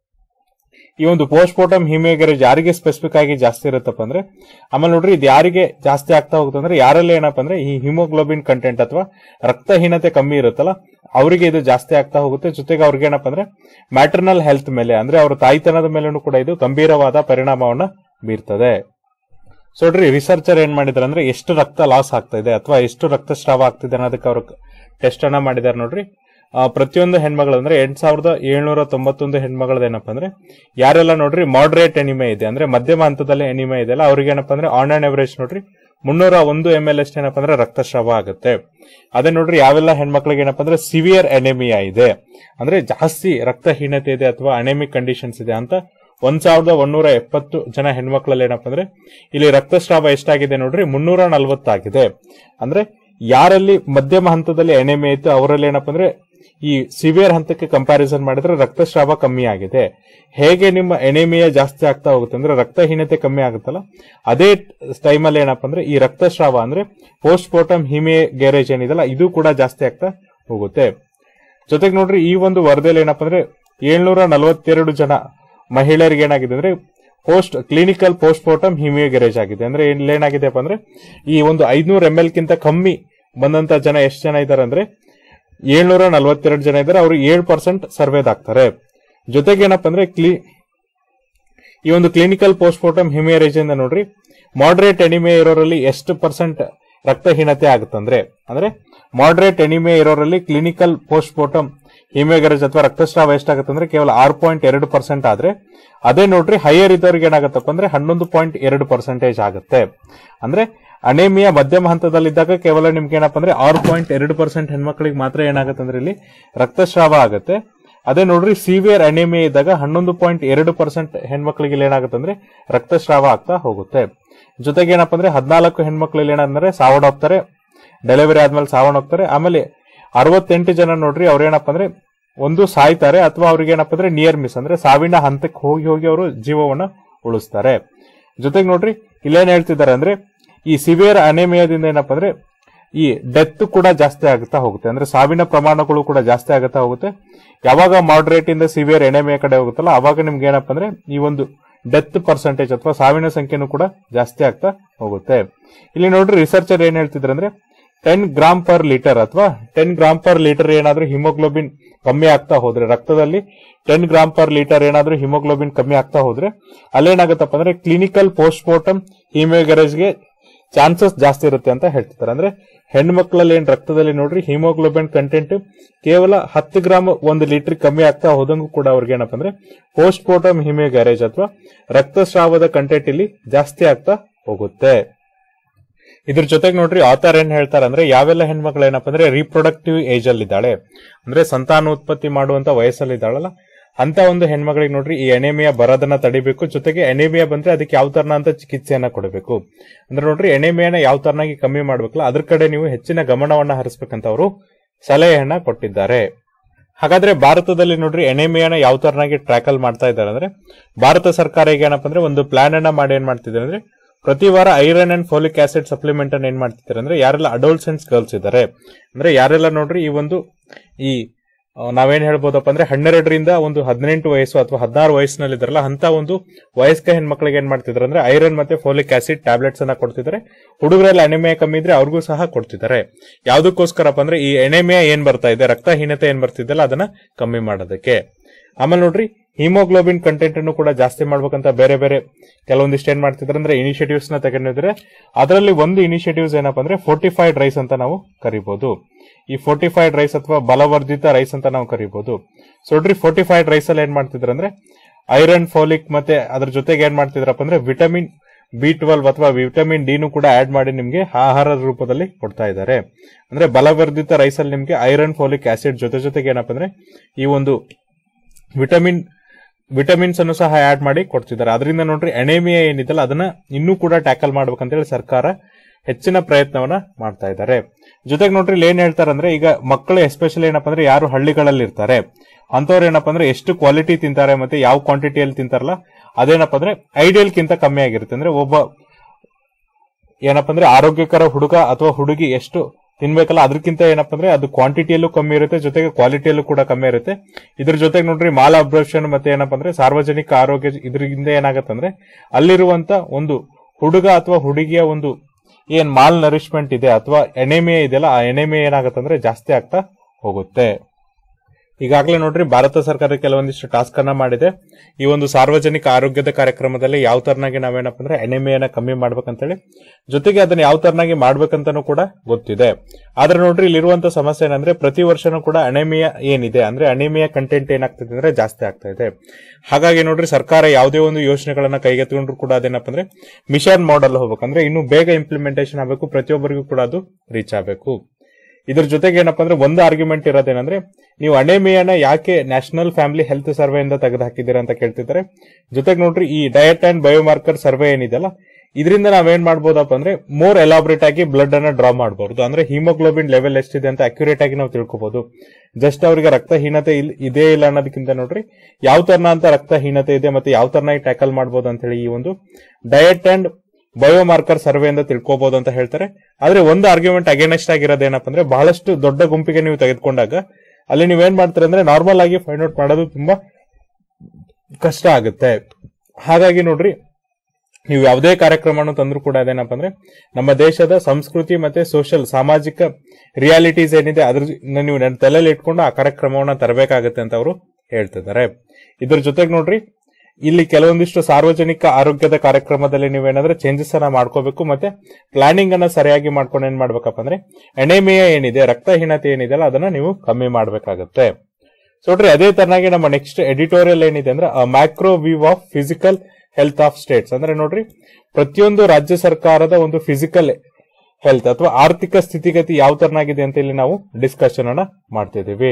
ಈ ಒಂದು ಪೋಸ್ಟ್ ಮಾರ್ಟಮ್ ಹಿಮಿಯೋಗರೇಜ್ ಯಾರಿಗೆ ಸ್ಪೆಸಿಫಿಕ್ ಆಗಿ ಜಾಸ್ತಿ ಇರುತ್ತಪ್ಪ ಅಂದ್ರೆ ಆಮೇಲೆ ನೋಡ್ರಿ ಇದು ಯಾರಿಗೆ ಜಾಸ್ತಿ ಆಗ್ತಾ ಹೋಗುತ್ತೆ ಅಂದ್ರೆ ಯಾರಲ್ಲಿ ಏನಪ್ಪಾ ಅಂದ್ರೆ ಈ ಹಿಮೋಗ್ಲೋಬಿನ್ ಕಂಟೆಂಟ್ ಅಥವಾ ರಕ್ತಹೀನತೆ ಕಮ್ಮಿ ಇರುತ್ತಲ್ಲ ಅವರಿಗೆ ಇದು ಜಾಸ್ತಿ ಆಗ್ತಾ ಹೋಗುತ್ತೆ ಜೊತೆಗೆ ಅವ್ರಿಗೆ ಏನಪ್ಪಾ ಅಂದ್ರೆ ಮ್ಯಾಟರ್ನಲ್ ಹೆಲ್ತ್ ಮೇಲೆ ಅಂದ್ರೆ ಅವ್ರ ತಾಯ್ತನದ ಮೇಲೂ ಕೂಡ ಇದು ಗಂಭೀರವಾದ ಪರಿಣಾಮವನ್ನ ಬೀರ್ತದೆ ಸೊ ನೋಡ್ರಿ ರಿಸರ್ಚರ್ ಏನ್ ಮಾಡಿದಾರೆ ಅಂದ್ರೆ ಎಷ್ಟು ರಕ್ತ ಲಾಸ್ ಆಗ್ತಾ ಇದೆ ಅಥವಾ ಎಷ್ಟು ರಕ್ತಸ್ರಾವ ಆಗ್ತಿದೆ ಅನ್ನೋದಕ್ಕೆ ಅವರು ಟೆಸ್ಟ್ ಅನ್ನ ಮಾಡಿದಾರೆ ನೋಡ್ರಿ ಆ, ಪ್ರತಿಯೊಂದು ಹೆಣ್ಮಗಳು ಅಂದ್ರೆ ಎಂಟ್ ಸಾವಿರದ ಏಳ್ನೂರ ತೊಂಬತ್ತೊಂದು ಹೆಣ್ಮಗಳದ ಏನಪ್ಪಾ ಅಂದ್ರೆ ಯಾರೆಲ್ಲ ನೋಡ್ರಿ ಮಾಡ್ರೇಟ್ ಎನಿಮೆ ಇದೆ ಅಂದ್ರೆ ಮಧ್ಯಮ ಹಂತದಲ್ಲಿ ಎನಿಮೆ ಇದೆಯಲ್ಲ ಅವ್ರಿಗೆ ಏನಪ್ಪಾ ಅಂದ್ರೆ ಆನ್ ಆನ್ ಎವರೇಜ್ ನೋಡ್ರಿ ಮುನ್ನೂರ ಒಂದು ಎಂ ಎಲ್ ಎಸ್ಟ್ ಏನಪ್ಪಾ ಅಂದ್ರೆ ರಕ್ತಸ್ರಾವ ಆಗುತ್ತೆ ಅದೇ ನೋಡ್ರಿ ಯಾವೆಲ್ಲ ಹೆಣ್ಮಕ್ಳಿಗೆ ಏನಪ್ಪಾ ಅಂದ್ರೆ ಸಿವಿಯರ್ ಎನೆಮಿಯಾ ಇದೆ ಅಂದ್ರೆ ಜಾಸ್ತಿ ರಕ್ತಹೀನತೆ ಇದೆ ಅಥವಾ ಅನೆಮಿಕ್ ಕಂಡೀಷನ್ಸ್ ಇದೆ ಅಂತ ಒಂದ್ ಸಾವಿರದ ಒಂದೂರ ಎಪ್ಪತ್ತು ಜನ ಹೆಣ್ಮಕ್ಳಲ್ಲಿ ಏನಪ್ಪಾ ಅಂದ್ರೆ ಇಲ್ಲಿ ರಕ್ತಸ್ರಾವ ಎಷ್ಟಾಗಿದೆ ನೋಡ್ರಿ ಮುನ್ನೂರ ನಲವತ್ತಾಗಿದೆ ಅಂದ್ರೆ ಯಾರಲ್ಲಿ ಮಧ್ಯಮ ಹಂತದಲ್ಲಿ ಎಣೆಮೆ ಇತ್ತು ಅವರಲ್ಲಿ ಏನಪ್ಪಾ ಅಂದ್ರೆ ಈ ಸಿವಿಯರ್ ಹಂತಕ್ಕೆ ಕಂಪ್ಯಾರಿಸನ್ ಮಾಡಿದ್ರೆ ರಕ್ತಸ್ರಾವ ಕಮ್ಮಿ ಆಗಿದೆ ಹೇಗೆ ನಿಮ್ಮ ಎಣೆಮೆಯ ಜಾಸ್ತಿ ಆಗ್ತಾ ಹೋಗುತ್ತೆ ಅಂದ್ರೆ ರಕ್ತಹೀನತೆ ಕಮ್ಮಿ ಆಗುತ್ತಲ್ಲ ಅದೇ ಟೈಮಲ್ಲಿ ಏನಪ್ಪಾ ಅಂದ್ರೆ ಈ ರಕ್ತಸ್ರಾವ ಅಂದ್ರೆ ಪೋಸ್ಟ್ ಮಾರ್ಟಮ್ ಹಿಮೆ ಗ್ಯಾರೇಜ್ ಏನಿದೆಲ್ಲ ಇದು ಕೂಡ ಜಾಸ್ತಿ ಆಗ್ತಾ ಹೋಗುತ್ತೆ ಜೊತೆಗೆ ನೋಡ್ರಿ ಈ ಒಂದು ವರದಿಯಲ್ಲಿ ಏನಪ್ಪಾ ಅಂದ್ರೆ ಏಳ್ನೂರ ನಲವತ್ತೆರಡು ಜನ ಮಹಿಳೆಯರಿಗೆ ಏನಾಗಿದೆ ಅಂದ್ರೆ post clinical postmortem haemorrhage ಆಗಿದೆ ಅಂದ್ರೆ ಇಲ್ಲೇನಾಗಿದೆಪ್ಪ ಅಂದ್ರೆ ಈ ಒಂದು ಐದ್ನೂರ ಎಂ ಎಲ್ ಕಿಂತ ಕಮ್ಮಿ ಬಂದಂತ ಜನ ಎಷ್ಟು ಜನ ಇದ್ದಾರೆ ಅಂದ್ರೆ ಏಳ್ನೂರ ನಲವತ್ತೆರಡು ಜನ ಇದ್ದಾರೆ ಅವರು ಏಳು ಪರ್ಸೆಂಟ್ ಸರ್ವೇದ್ ಆಗ್ತಾರೆ ಜೊತೆಗೆ ಏನಪ್ಪಾ ಅಂದ್ರೆ ಕ್ಲಿ ಈ ಒಂದು ಕ್ಲಿನಿಕಲ್ ಪೋಸ್ಟ್ ಮಾರ್ಟಮ್ ಹಿಮಿಯರೇಜ್ ಇಂದ ನೋಡ್ರಿ ಮಾಡ್ರೇಟ್ ಎನಿಮೆ ಇರೋರಲ್ಲಿ ಎಷ್ಟು ಪರ್ಸೆಂಟ್ ರಕ್ತಹೀನತೆ ಆಗುತ್ತಂದ್ರೆ ಅಂದ್ರೆ ಮಾಡ್ರೇಟ್ ಎನಿಮೆ ಇರೋರಲ್ಲಿ ಕ್ಲಿನಿಕಲ್ ಪೋಸ್ಟ್ ಮಾರ್ಟಮ್ ಹಿಮಿಯೋಗರೇಜ್ ಅಥವಾ ರಕ್ತಸ್ರಾವ ಎಷ್ಟಾಗುತ್ತೆ ಅಂದ್ರೆ ಕೇವಲ ಆರು ಪಾಯಿಂಟ್ ಎರಡು ಪರ್ಸೆಂಟ್ ಆದ್ರೆ ಅದೇ ನೋಡ್ರಿ ಹೈಯರ್ ಇದ್ದವ್ರಿಗೆ ಏನಾಗುತ್ತಪ್ಪ ಅಂದ್ರೆ ಹನ್ನೊಂದು ಪಾಯಿಂಟ್ ಎರಡು ಪರ್ಸೆಂಟೇಜ್ ಆಗುತ್ತೆ ಅಂದ್ರೆ ಅನೇಮಿಯಾ ಮಧ್ಯಮ ಹಂತದಲ್ಲಿದ್ದಾಗ ಕೇವಲ ನಿಮ್ಗೆ ಏನಪ್ಪ ಅಂದ್ರೆ ಆರು ಪಾಯಿಂಟ್ ಎರಡು ಪರ್ಸೆಂಟ್ ಹೆಣ್ಮಕ್ಳಿಗೆ ಮಾತ್ರ ಏನಾಗುತ್ತೆ ಅಂದ್ರೆ ಇಲ್ಲಿ ರಕ್ತಸ್ರಾವ ಆಗುತ್ತೆ ಅದೇ ನೋಡ್ರಿ ಸಿವಿಯರ್ ಅನೇಮಿಯಾ ಇದ್ದಾಗ ಹನ್ನೊಂದು ಪಾಯಿಂಟ್ ಎರಡು ಪರ್ಸೆಂಟ್ ಹೆಣ್ಮಕ್ಳಿಗೆ ಇಲ್ಲಿ ಏನಾಗುತ್ತೆ ಅಂದ್ರೆ ರಕ್ತಸ್ರಾವ ಆಗ್ತಾ ಹೋಗುತ್ತೆ ಜೊತೆಗೆ ಏನಪ್ಪ ಅಂದ್ರೆ ಹದಿನಾಲ್ಕು ಹೆಣ್ಮಕ್ಳಲ್ಲಿ ಏನಂದ್ರೆ ಸಾವನ್ನೋಗ್ತಾರೆ ಡೆಲಿವರಿ ಆದ್ಮೇಲೆ ಸಾವನ್ನೋಗ್ತಾರೆ ಆಮೇಲೆ ಅರವತ್ತೆಂಟು ಜನ ನೋಡ್ರಿ ಅವ್ರೇನಪ್ಪ ಅಂದ್ರೆ ಒಂದು ಸಾಯ್ತಾರೆ ಅಥವಾ ಅವ್ರಿಗೆ ಏನಪ್ಪ ಅಂದ್ರೆ ನಿಯರ್ ಮಿಸ್ ಅಂದ್ರೆ ಸಾವಿನ ಹಂತಕ್ಕೆ ಹೋಗಿ ಹೋಗಿ ಅವರು ಜೀವವನ್ನ ಉಳಿಸ್ತಾರೆ ಜೊತೆಗೆ ನೋಡ್ರಿ ಇಲ್ಲೇನ್ ಹೇಳ್ತಿದ್ದಾರೆ ಅಂದ್ರೆ ಈ ಸಿವಿಯರ್ ಅನೇಮಿಯಾದಿಂದ ಏನಪ್ಪ ಅಂದ್ರೆ ಈ ಡೆತ್ ಕೂಡ ಜಾಸ್ತಿ ಆಗುತ್ತಾ ಹೋಗುತ್ತೆ ಅಂದ್ರೆ ಸಾವಿನ ಪ್ರಮಾಣಗಳು ಕೂಡ ಜಾಸ್ತಿ ಆಗುತ್ತಾ ಹೋಗುತ್ತೆ ಯಾವಾಗ ಮಾಡ್ರೇಟ್ ಇಂದ ಸಿವಿಯರ್ ಎಣೆಮೆಯ ಕಡೆ ಹೋಗುತ್ತಲ್ಲ ಅವಾಗ ನಿಮ್ಗೆ ಏನಪ್ಪ ಅಂದ್ರೆ ಈ ಒಂದು ಡೆತ್ ಪರ್ಸೆಂಟೇಜ್ ಅಥವಾ ಸಾವಿನ ಸಂಖ್ಯೆನೂ ಕೂಡ ಜಾಸ್ತಿ ಆಗ್ತಾ ಹೋಗುತ್ತೆ ಇಲ್ಲಿ ನೋಡ್ರಿ ರಿಸರ್ಚರ್ ಏನ್ ಹೇಳ್ತಿದ್ರೆ ಅಂದ್ರೆ ಟೆನ್ ಗ್ರಾಮ್ ಪರ್ ಲೀಟರ್ ಅಥವಾ ಟೆನ್ ಗ್ರಾಮ್ ಪರ್ ಲೀಟರ್ ಏನಾದ್ರೂ ಹಿಮೋಗ್ಲೋಬಿನ್ ಕಮ್ಮಿ ಆಗ್ತಾ ಹೋದ್ರೆ ರಕ್ತದಲ್ಲಿ ಟೆನ್ ಗ್ರಾಮ್ ಪರ್ ಲೀಟರ್ ಏನಾದ್ರೂ ಹಿಮೋಗ್ಲೋಬಿನ್ ಕಮ್ಮಿ ಆಗ್ತಾ ಹೋದ್ರೆ ಅಲ್ಲೇನಾಗುತ್ತಪ್ಪ ಅಂದ್ರೆ ಕ್ಲಿನಿಕಲ್ ಪೋಸ್ಟ್ ಮಾರ್ಟಮ್ ಹಿಮಿಯೋಗರೇಜ್ಗೆ ಚಾನ್ಸಸ್ ಜಾಸ್ತಿ ಇರುತ್ತೆ ಅಂತ ಹೇಳ್ತಿದ್ದಾರೆ ಅಂದ್ರೆ ಹೆಣ್ಮಕ್ಳಲ್ಲಿ ಏನ್ ರಕ್ತದಲ್ಲಿ ನೋಡ್ರಿ ಹಿಮೋಗ್ಲೋಬಿನ್ ಕಂಟೆಂಟ್ ಕೇವಲ ಹತ್ತು ಗ್ರಾಮ್ ಒಂದು ಲೀಟರ್ ಕಮ್ಮಿ ಆಗ್ತಾ ಹೋದಂಗೂ ಕೂಡ ಅವ್ರಿಗೆ ಏನಪ್ಪ ಅಂದ್ರೆ ಪೋಸ್ಟ್ ಮಾರ್ಟಮ್ ಹಿಮಿಯೋಗ್ಯಾರೇಜ್ ಅಥವಾ ರಕ್ತಸ್ರಾವದ ಕಂಟೆಂಟ್ ಇಲ್ಲಿ ಜಾಸ್ತಿ ಆಗ್ತಾ ಹೋಗುತ್ತೆ ಇದ್ರ ಜೊತೆಗೆ ನೋಡ್ರಿ ಆಥರ್ ಏನ್ ಹೇಳ್ತಾರೆ ಅಂದ್ರೆ ಯಾವೆಲ್ಲ ಹೆಣ್ಮಕ್ಳು ಏನಪ್ಪ ಅಂದ್ರೆ ರೀಪ್ರೊಡಕ್ಟಿವ್ ಏಜ್ ಅಲ್ಲಿ ಇದ್ದಾಳೆ ಅಂದ್ರೆ ಸಂತಾನೋತ್ಪತ್ತಿ ಮಾಡುವಂತ ವಯಸ್ಸಲ್ಲಿ ಇದ್ದಾಳಲ್ಲ ಅಂತ ಒಂದು ಹೆಣ್ಮಗಳಿಗೆ ನೋಡ್ರಿ ಈ ಎನೆಮಿಯಾ ಬರೋದನ್ನ ತಡಿಬೇಕು ಜೊತೆಗೆ ಎನೆಮಿಯಾ ಬಂದ್ರೆ ಅದಕ್ಕೆ ಯಾವ ತರನಂತ ಚಿಕಿತ್ಸೆಯನ್ನ ಕೊಡಬೇಕು ಅಂದ್ರೆ ನೋಡ್ರಿ ಎನೆಮಿಯಾನ ಯಾವ ತರನಾಗಿ ಕಮ್ಮಿ ಮಾಡ್ಬೇಕಲ್ಲ ಅದ್ರ ಕಡೆ ನೀವು ಹೆಚ್ಚಿನ ಗಮನವನ್ನ ಹರಿಸ್ಬೇಕಂತ ಅವರು ಸಲಹೆಯನ್ನ ಕೊಟ್ಟಿದ್ದಾರೆ ಹಾಗಾದ್ರೆ ಭಾರತದಲ್ಲಿ ನೋಡ್ರಿ ಎನೆಮಿಯಾನ ಯಾವ ತರನಾಗಿ ಟ್ರ್ಯಾಕಲ್ ಮಾಡ್ತಾ ಇದ್ದಾರೆ ಅಂದ್ರೆ ಭಾರತ ಸರ್ಕಾರ ಈಗ ಏನಪ್ಪ ಅಂದ್ರೆ ಒಂದು ಪ್ಲಾನ್ ಅನ್ನ ಮಾಡಿ ಏನ್ ಮಾಡ್ತಿದ್ದಾರೆ ಅಂದ್ರೆ ಪ್ರತಿ ವಾರ iron and folic acid supplement ಅನ್ನ ಏನ್ ಮಾಡ್ತಿದ್ದಾರೆ ಅಂದ್ರೆ ಯಾರೆಲ್ಲ ಅಡೋಲ್ಸೆನ್ಸ್ ಗರ್ಲ್ಸ್ ಇದ್ದಾರೆ ಅಂದ್ರೆ ಯಾರೆಲ್ಲ ನೋಡ್ರಿ ಈ ಒಂದು ಈ ಆ, ನಾವೇನ್ ಹೇಳ್ಬೋದಪ್ಪ ಅಂದ್ರೆ ಹನ್ನೆರಡರಿಂದ ಒಂದು ಹದಿನೆಂಟು ವಯಸ್ಸು ಅಥವಾ ಹದಿನಾರು ವಯಸ್ಸಿನಲ್ಲಿ ಇದಾರಲ್ಲ ಅಂತ ಒಂದು ವಯಸ್ಕ ಹೆಣ್ಮಕ್ಳಿಗೆ ಏನ್ ಮಾಡ್ತಿದ್ದಾರೆ ಅಂದ್ರೆ ಐರನ್ ಮತ್ತೆ ಫೋಲಿಕ್ ಆಸಿಡ್ ಟ್ಯಾಬ್ಲೆಟ್ಸ್ ಅನ್ನ ಕೊಡ್ತಿದ್ದಾರೆ ಹುಡುಗರಲ್ಲಿ ಅನಿಮಿಯಾ ಕಮ್ಮಿ ಇದ್ರೆ ಅವ್ರಿಗೂ ಸಹ ಕೊಡ್ತಿದ್ದಾರೆ ಯಾವ್ದಕ್ಕೋಸ್ಕರಪ್ಪ ಅಂದ್ರೆ ಈ ಎನೆಮಿಯಾ ಏನ್ ಬರ್ತಾ ಇದೆ ರಕ್ತಹೀನತೆ ಏನ್ ಬರ್ತಿದ್ದಲ್ಲ ಅದನ್ನ ಕಮ್ಮಿ ಮಾಡೋದಕ್ಕೆ ಆಮೇಲೆ ನೋಡ್ರಿ ಹಿಮೋಗ್ಲೋಬಿನ್ ಕಂಟೆಂಟ್ ಅನ್ನು ಕೂಡ ಜಾಸ್ತಿ ಮಾಡ್ಬೇಕಂತ ಬೇರೆ ಬೇರೆ ಕೆಲವೊಂದಿಷ್ಟು ಏನ್ ಮಾಡ್ತಿದ್ದಾರೆ ಅಂದ್ರೆ ಇನಿಷಿಯೇಟಿವ್ಸ್ ನ ತಗೊಂಡಿದ್ರೆ ಅದರಲ್ಲಿ ಒಂದು ಇನಿಷಿಯೇಟಿವ್ಸ್ ಏನಪ್ಪಾ ಅಂದ್ರೆ ಫೋರ್ಟಿಫೈಡ್ ರೈಸ್ ಅಂತ ನಾವು ಕರಿಬಹುದು ಈ ಫೋರ್ಟಿಫೈಡ್ ರೈಸ್ ಅಥವಾ ಬಲವರ್ಧಿತ ರೈಸ್ ಅಂತ ನಾವು ಕರಿಬಹುದು ಸೊ ನೋಡ್ರಿ ಫೋರ್ಟಿಫೈಡ್ ರೈಸ್ ಅಲ್ಲಿ ಏನ್ ಮಾಡ್ತಿದ್ರು ಅಂದ್ರೆ ಐರನ್ ಫೋಲಿಕ್ ಮತ್ತೆ ಅದ್ರ ಜೊತೆಗೆ ಏನ್ ಮಾಡ್ತಿದ್ರಪ್ಪ ಅಂದ್ರೆ ವಿಟಮಿನ್ ಬಿ ಟ್ವೆಲ್ವ್ ಅಥವಾ ವಿಟಮಿನ್ ಡಿನೂ ಕೂಡ ಆಡ್ ಮಾಡಿ ನಿಮಗೆ ಆಹಾರದ ರೂಪದಲ್ಲಿ ಕೊಡ್ತಾ ಇದ್ದಾರೆ ಅಂದ್ರೆ ಬಲವರ್ಧಿತ ರೈಸಲ್ಲಿ ನಿಮಗೆ ಐರನ್ ಫೋಲಿಕ್ ಆಸಿಡ್ ಜೊತೆ ಜೊತೆಗೆ ಏನಪ್ಪ ಅಂದ್ರೆ ಈ ಒಂದು ವಿಟಮಿನ್ ವಿಟಮಿನ್ಸ್ ಅನ್ನು ಸಹ ಆಡ್ ಮಾಡಿ ಕೊಡ್ತಿದ್ದಾರೆ ಅದರಿಂದ ನೋಡ್ರಿ ಅನೇಮಿಯಾ ಏನಿದೆಲ್ಲ ಅದನ್ನ ಇನ್ನೂ ಕೂಡ ಟ್ಯಾಕಲ್ ಮಾಡ್ಬೇಕಂತೇಳಿ ಸರ್ಕಾರ ಹೆಚ್ಚಿನ ಪ್ರಯತ್ನವನ್ನ ಮಾಡ್ತಾ ಇದ್ದಾರೆ ಜೊತೆಗೆ ನೋಡ್ರಿ ಇಲ್ಲಿ ಏನ್ ಹೇಳ್ತಾರೆ ಅಂದ್ರೆ ಈಗ ಮಕ್ಕಳು ಎಸ್ಪೆಷಲಿ ಏನಪ್ಪ ಅಂದ್ರೆ ಯಾರು ಹಳ್ಳಿಗಳಲ್ಲಿ ಇರ್ತಾರೆ ಅಂತವ್ರು ಏನಪ್ಪ ಅಂದ್ರೆ ಎಷ್ಟು ಕ್ವಾಲಿಟಿ ತಿಂತಾರೆ ಮತ್ತೆ ಯಾವ ಕ್ವಾಂಟಿಟಿಯಲ್ಲಿ ತಿಂತಾರಲ್ಲ ಅದೇನಪ್ಪ ಅಂದ್ರೆ ಐಡಿಯಲ್ ಕಿಂತ ಕಮ್ಮಿ ಆಗಿರುತ್ತೆ ಅಂದ್ರೆ ಒಬ್ಬ ಏನಪ್ಪ ಅಂದ್ರೆ ಆರೋಗ್ಯಕರ ಹುಡುಗ ಅಥವಾ ಹುಡುಗಿ ಎಷ್ಟು ತಿನ್ಬೇಕಲ್ಲ ಅದಕ್ಕಿಂತ ಏನಪ್ಪ ಅಂದ್ರೆ ಅದು ಕ್ವಾಂಟಿಟಿಯಲ್ಲೂ ಕಮ್ಮಿ ಇರುತ್ತೆ ಜೊತೆಗೆ ಕ್ವಾಲಿಟಿಯಲ್ಲೂ ಕೂಡ ಕಮ್ಮಿ ಇರುತ್ತೆ ಇದ್ರ ಜೊತೆಗೆ ನೋಡ್ರಿ ಮಾಲ್ ಅಬ್ರಪ್ಷನ್ ಮತ್ತೆ ಏನಪ್ಪ ಅಂದ್ರೆ ಸಾರ್ವಜನಿಕ ಆರೋಗ್ಯ ಇದರಿಂದ ಏನಾಗತ್ತಂದ್ರೆ ಅಲ್ಲಿರುವಂತ ಒಂದು ಹುಡುಗ ಅಥವಾ ಹುಡುಗಿಯ ಒಂದು ಏನ್ ಮಾಲ್ ನರಿಶ್ಮೆಂಟ್ ಇದೆ ಅಥವಾ ಎನೆಮಿಯಾ ಇದೆಯಲ್ಲ ಆ ಎನೆಮಿಯಾ ಏನಾಗತ್ತಂದ್ರೆ ಜಾಸ್ತಿ ಆಗ್ತಾ ಹೋಗುತ್ತೆ ಈಗಾಗಲೇ ನೋಡ್ರಿ ಭಾರತ ಸರ್ಕಾರ ಕೆಲವೊಂದಿಷ್ಟು ಟಾಸ್ಕ್ ಅನ್ನ ಮಾಡಿದೆ ಈ ಒಂದು ಸಾರ್ವಜನಿಕ ಆರೋಗ್ಯದ ಕಾರ್ಯಕ್ರಮದಲ್ಲಿ ಯಾವ ತರನಾಗಿ ನಾವೇನಪ್ಪ ಅಂದ್ರೆ ಎನೆಮೆಯನ್ನ ಕಮ್ಮಿ ಮಾಡ್ಬೇಕಂತೇಳಿ ಜೊತೆಗೆ ಅದನ್ನ ಯಾವ ತರನಾಗಿ ಮಾಡ್ಬೇಕಂತಾನು ಕೂಡ ಗೊತ್ತಿದೆ ಆದ್ರೆ ನೋಡ್ರಿ ಇಲ್ಲಿರುವಂತ ಸಮಸ್ಯೆ ಏನಂದ್ರೆ ಪ್ರತಿ ವರ್ಷನೂ ಕೂಡ ಅಣೆಮಿಯಾ ಏನಿದೆ ಅಂದ್ರೆ ಅಣೆಮಿಯಾ ಕಂಟೆಂಟ್ ಏನಾಗ್ತಿದೆ ಅಂದ್ರೆ ಜಾಸ್ತಿ ಆಗ್ತಾ ಇದೆ ಹಾಗಾಗಿ ನೋಡ್ರಿ ಸರ್ಕಾರ ಯಾವುದೇ ಒಂದು ಯೋಜನೆಗಳನ್ನ ಕೈಗೆತ್ತಿಕೊಂಡ್ರು ಕೂಡ ಅದೇನಪ್ಪ ಅಂದ್ರೆ ಮಿಷನ್ ಮಾಡಲ್ ಹೋಗ್ಬೇಕಂದ್ರೆ ಇನ್ನು ಬೇಗ ಇಂಪ್ಲಿಮೆಂಟೇಷನ್ ಆಗಬೇಕು ಪ್ರತಿಯೊಬ್ಬರಿಗೂ ಕೂಡ ಅದು ರೀಚ್ ಆಗಬೇಕು ಇದ್ರ ಜೊತೆಗೆ ಏನಪ್ಪಾ ಅಂದ್ರೆ ಒಂದು ಆರ್ಗ್ಯುಮೆಂಟ್ ಇರೋದೇನಂದ್ರೆ ನೀವು ಅಣೆಮಿಯನ್ನ ಯಾಕೆ ನ್ಯಾಷನಲ್ ಫ್ಯಾಮಿಲಿ ಹೆಲ್ತ್ ಸರ್ವೆ ಇಂದ ತೆಗೆದು ಹಾಕಿದ್ದೀರಾ ಅಂತ ಕೇಳ್ತಿದ್ದಾರೆ ಜೊತೆಗೆ ನೋಡ್ರಿ ಈ ಡಯಟ್ ಅಂಡ್ ಬಯೋಮಾರ್ಕರ್ ಸರ್ವೆ ಏನಿದೆಯಲ್ಲ ಇದರಿಂದ ನಾವೇನ್ ಮಾಡ್ಬೋದಪ್ಪ ಅಂದ್ರೆ ಮೋರ್ ಎಲಾಬ್ರೇಟ್ ಆಗಿ ಬ್ಲಡ್ ಅನ್ನ ಡ್ರಾ ಮಾಡಬಹುದು ಅಂದ್ರೆ ಹಿಮೋಗ್ಲೋಬಿನ್ ಲೆವೆಲ್ ಎಷ್ಟಿದೆ ಅಂತ ಅಕ್ಯುರೇಟ್ ಆಗಿ ನಾವು ತಿಳ್ಕೊಬಹುದು ಜಸ್ಟ್ ಅವರಿಗೆ ರಕ್ತಹೀನತೆ ಇಲ್- ಇದೇ ಇಲ್ಲ ಅನ್ನೋದಕ್ಕಿಂತ ನೋಡ್ರಿ ಯಾವ ತರನ ಅಂತ ರಕ್ತಹೀನತೆ ಇದೆ ಮತ್ತೆ ಯಾವ ತರನಾಗಿ ಟ್ಯಾಕಲ್ ಮಾಡಬಹುದು ಅಂತ ಹೇಳಿ ಈ ಒಂದು ಡಯಟ್ ಅಂಡ್ ಬಯೋಮಾರ್ಕರ್ ಸರ್ವೆಯಿಂದ ತಿಳ್ಕೊಬಹುದು ಅಂತ ಹೇಳ್ತಾರೆ ಆದ್ರೆ ಒಂದು ಆರ್ಗ್ಯುಮೆಂಟ್ ಅಗೇನೆಸ್ಟ್ ಆಗಿರೋದೇನಪ್ಪ ಅಂದ್ರೆ ಬಹಳಷ್ಟು ದೊಡ್ಡ ಗುಂಪಿಗೆ ನೀವು ತೆಗೆದುಕೊಂಡಾಗ ಅಲ್ಲಿ ನೀವೇನ್ ಮಾಡ್ತೀರಾ ಅಂದ್ರೆ ನಾರ್ಮಲ್ ಆಗಿ ಫೈಂಡ್ ಔಟ್ ಮಾಡೋದು ತುಂಬಾ ಕಷ್ಟ ಆಗುತ್ತೆ ಹಾಗಾಗಿ ನೋಡ್ರಿ ನೀವು ಯಾವುದೇ ಕಾರ್ಯಕ್ರಮವನ್ನು ತಂದ್ರು ಕೂಡ ಅದೇನಪ್ಪ ಅಂದ್ರೆ ನಮ್ಮ ದೇಶದ ಸಂಸ್ಕೃತಿ ಮತ್ತೆ ಸೋಷಿಯಲ್ ಸಾಮಾಜಿಕ ರಿಯಾಲಿಟೀಸ್ ಏನಿದೆ ಅದ್ರ ನೀವು ನನ್ನ ತಲೆಯಲ್ಲಿ ಇಟ್ಕೊಂಡು ಆ ಕಾರ್ಯಕ್ರಮವನ್ನ ತರಬೇಕಾಗತ್ತೆ ಅಂತ ಅವರು ಹೇಳ್ತಿದ್ದಾರೆ ಇದ್ರ ಜೊತೆಗೆ ನೋಡ್ರಿ ಇಲ್ಲಿ ಕೆಲವೊಂದಿಷ್ಟು ಸಾರ್ವಜನಿಕ ಆರೋಗ್ಯದ ಕಾರ್ಯಕ್ರಮದಲ್ಲಿ ನೀವೇನಾದ್ರೆ ಚೇಂಜಸ್ ಅನ್ನ ಮಾಡ್ಕೋಬೇಕು ಮತ್ತೆ ಪ್ಲಾನಿಂಗ್ ಅನ್ನ ಸರಿಯಾಗಿ ಮಾಡ್ಕೊಂಡು ಏನ್ ಮಾಡ್ಬೇಕಪ್ಪ ಅಂದ್ರೆ ಎಣೆಮಿಯಾ ಏನಿದೆ ರಕ್ತಹೀನತೆ ಏನಿದೆ ಅದನ್ನ ನೀವು ಕಮ್ಮಿ ಮಾಡ್ಬೇಕಾಗತ್ತೆ ಸೊ ನೋಡ್ರಿ ಅದೇ ತರನಾಗಿ ನಮ್ಮ ನೆಕ್ಸ್ಟ್ ಎಡಿಟೋರಿಯಲ್ ಏನಿದೆ ಅಂದ್ರೆ macro view of fiscal health of states ಅಂದ್ರೆ ನೋಡ್ರಿ ಪ್ರತಿಯೊಂದು ರಾಜ್ಯ ಸರ್ಕಾರದ ಒಂದು ಫಿಸಿಕಲ್ ಹೆಲ್ತ್ ಅಥವಾ ಆರ್ಥಿಕ ಸ್ಥಿತಿಗತಿ ಯಾವ ತರನಾಗಿದೆ ಅಂತ ಇಲ್ಲಿ ನಾವು ಡಿಸ್ಕಷನ್ ಅನ್ನ ಮಾಡ್ತಿದೀವಿ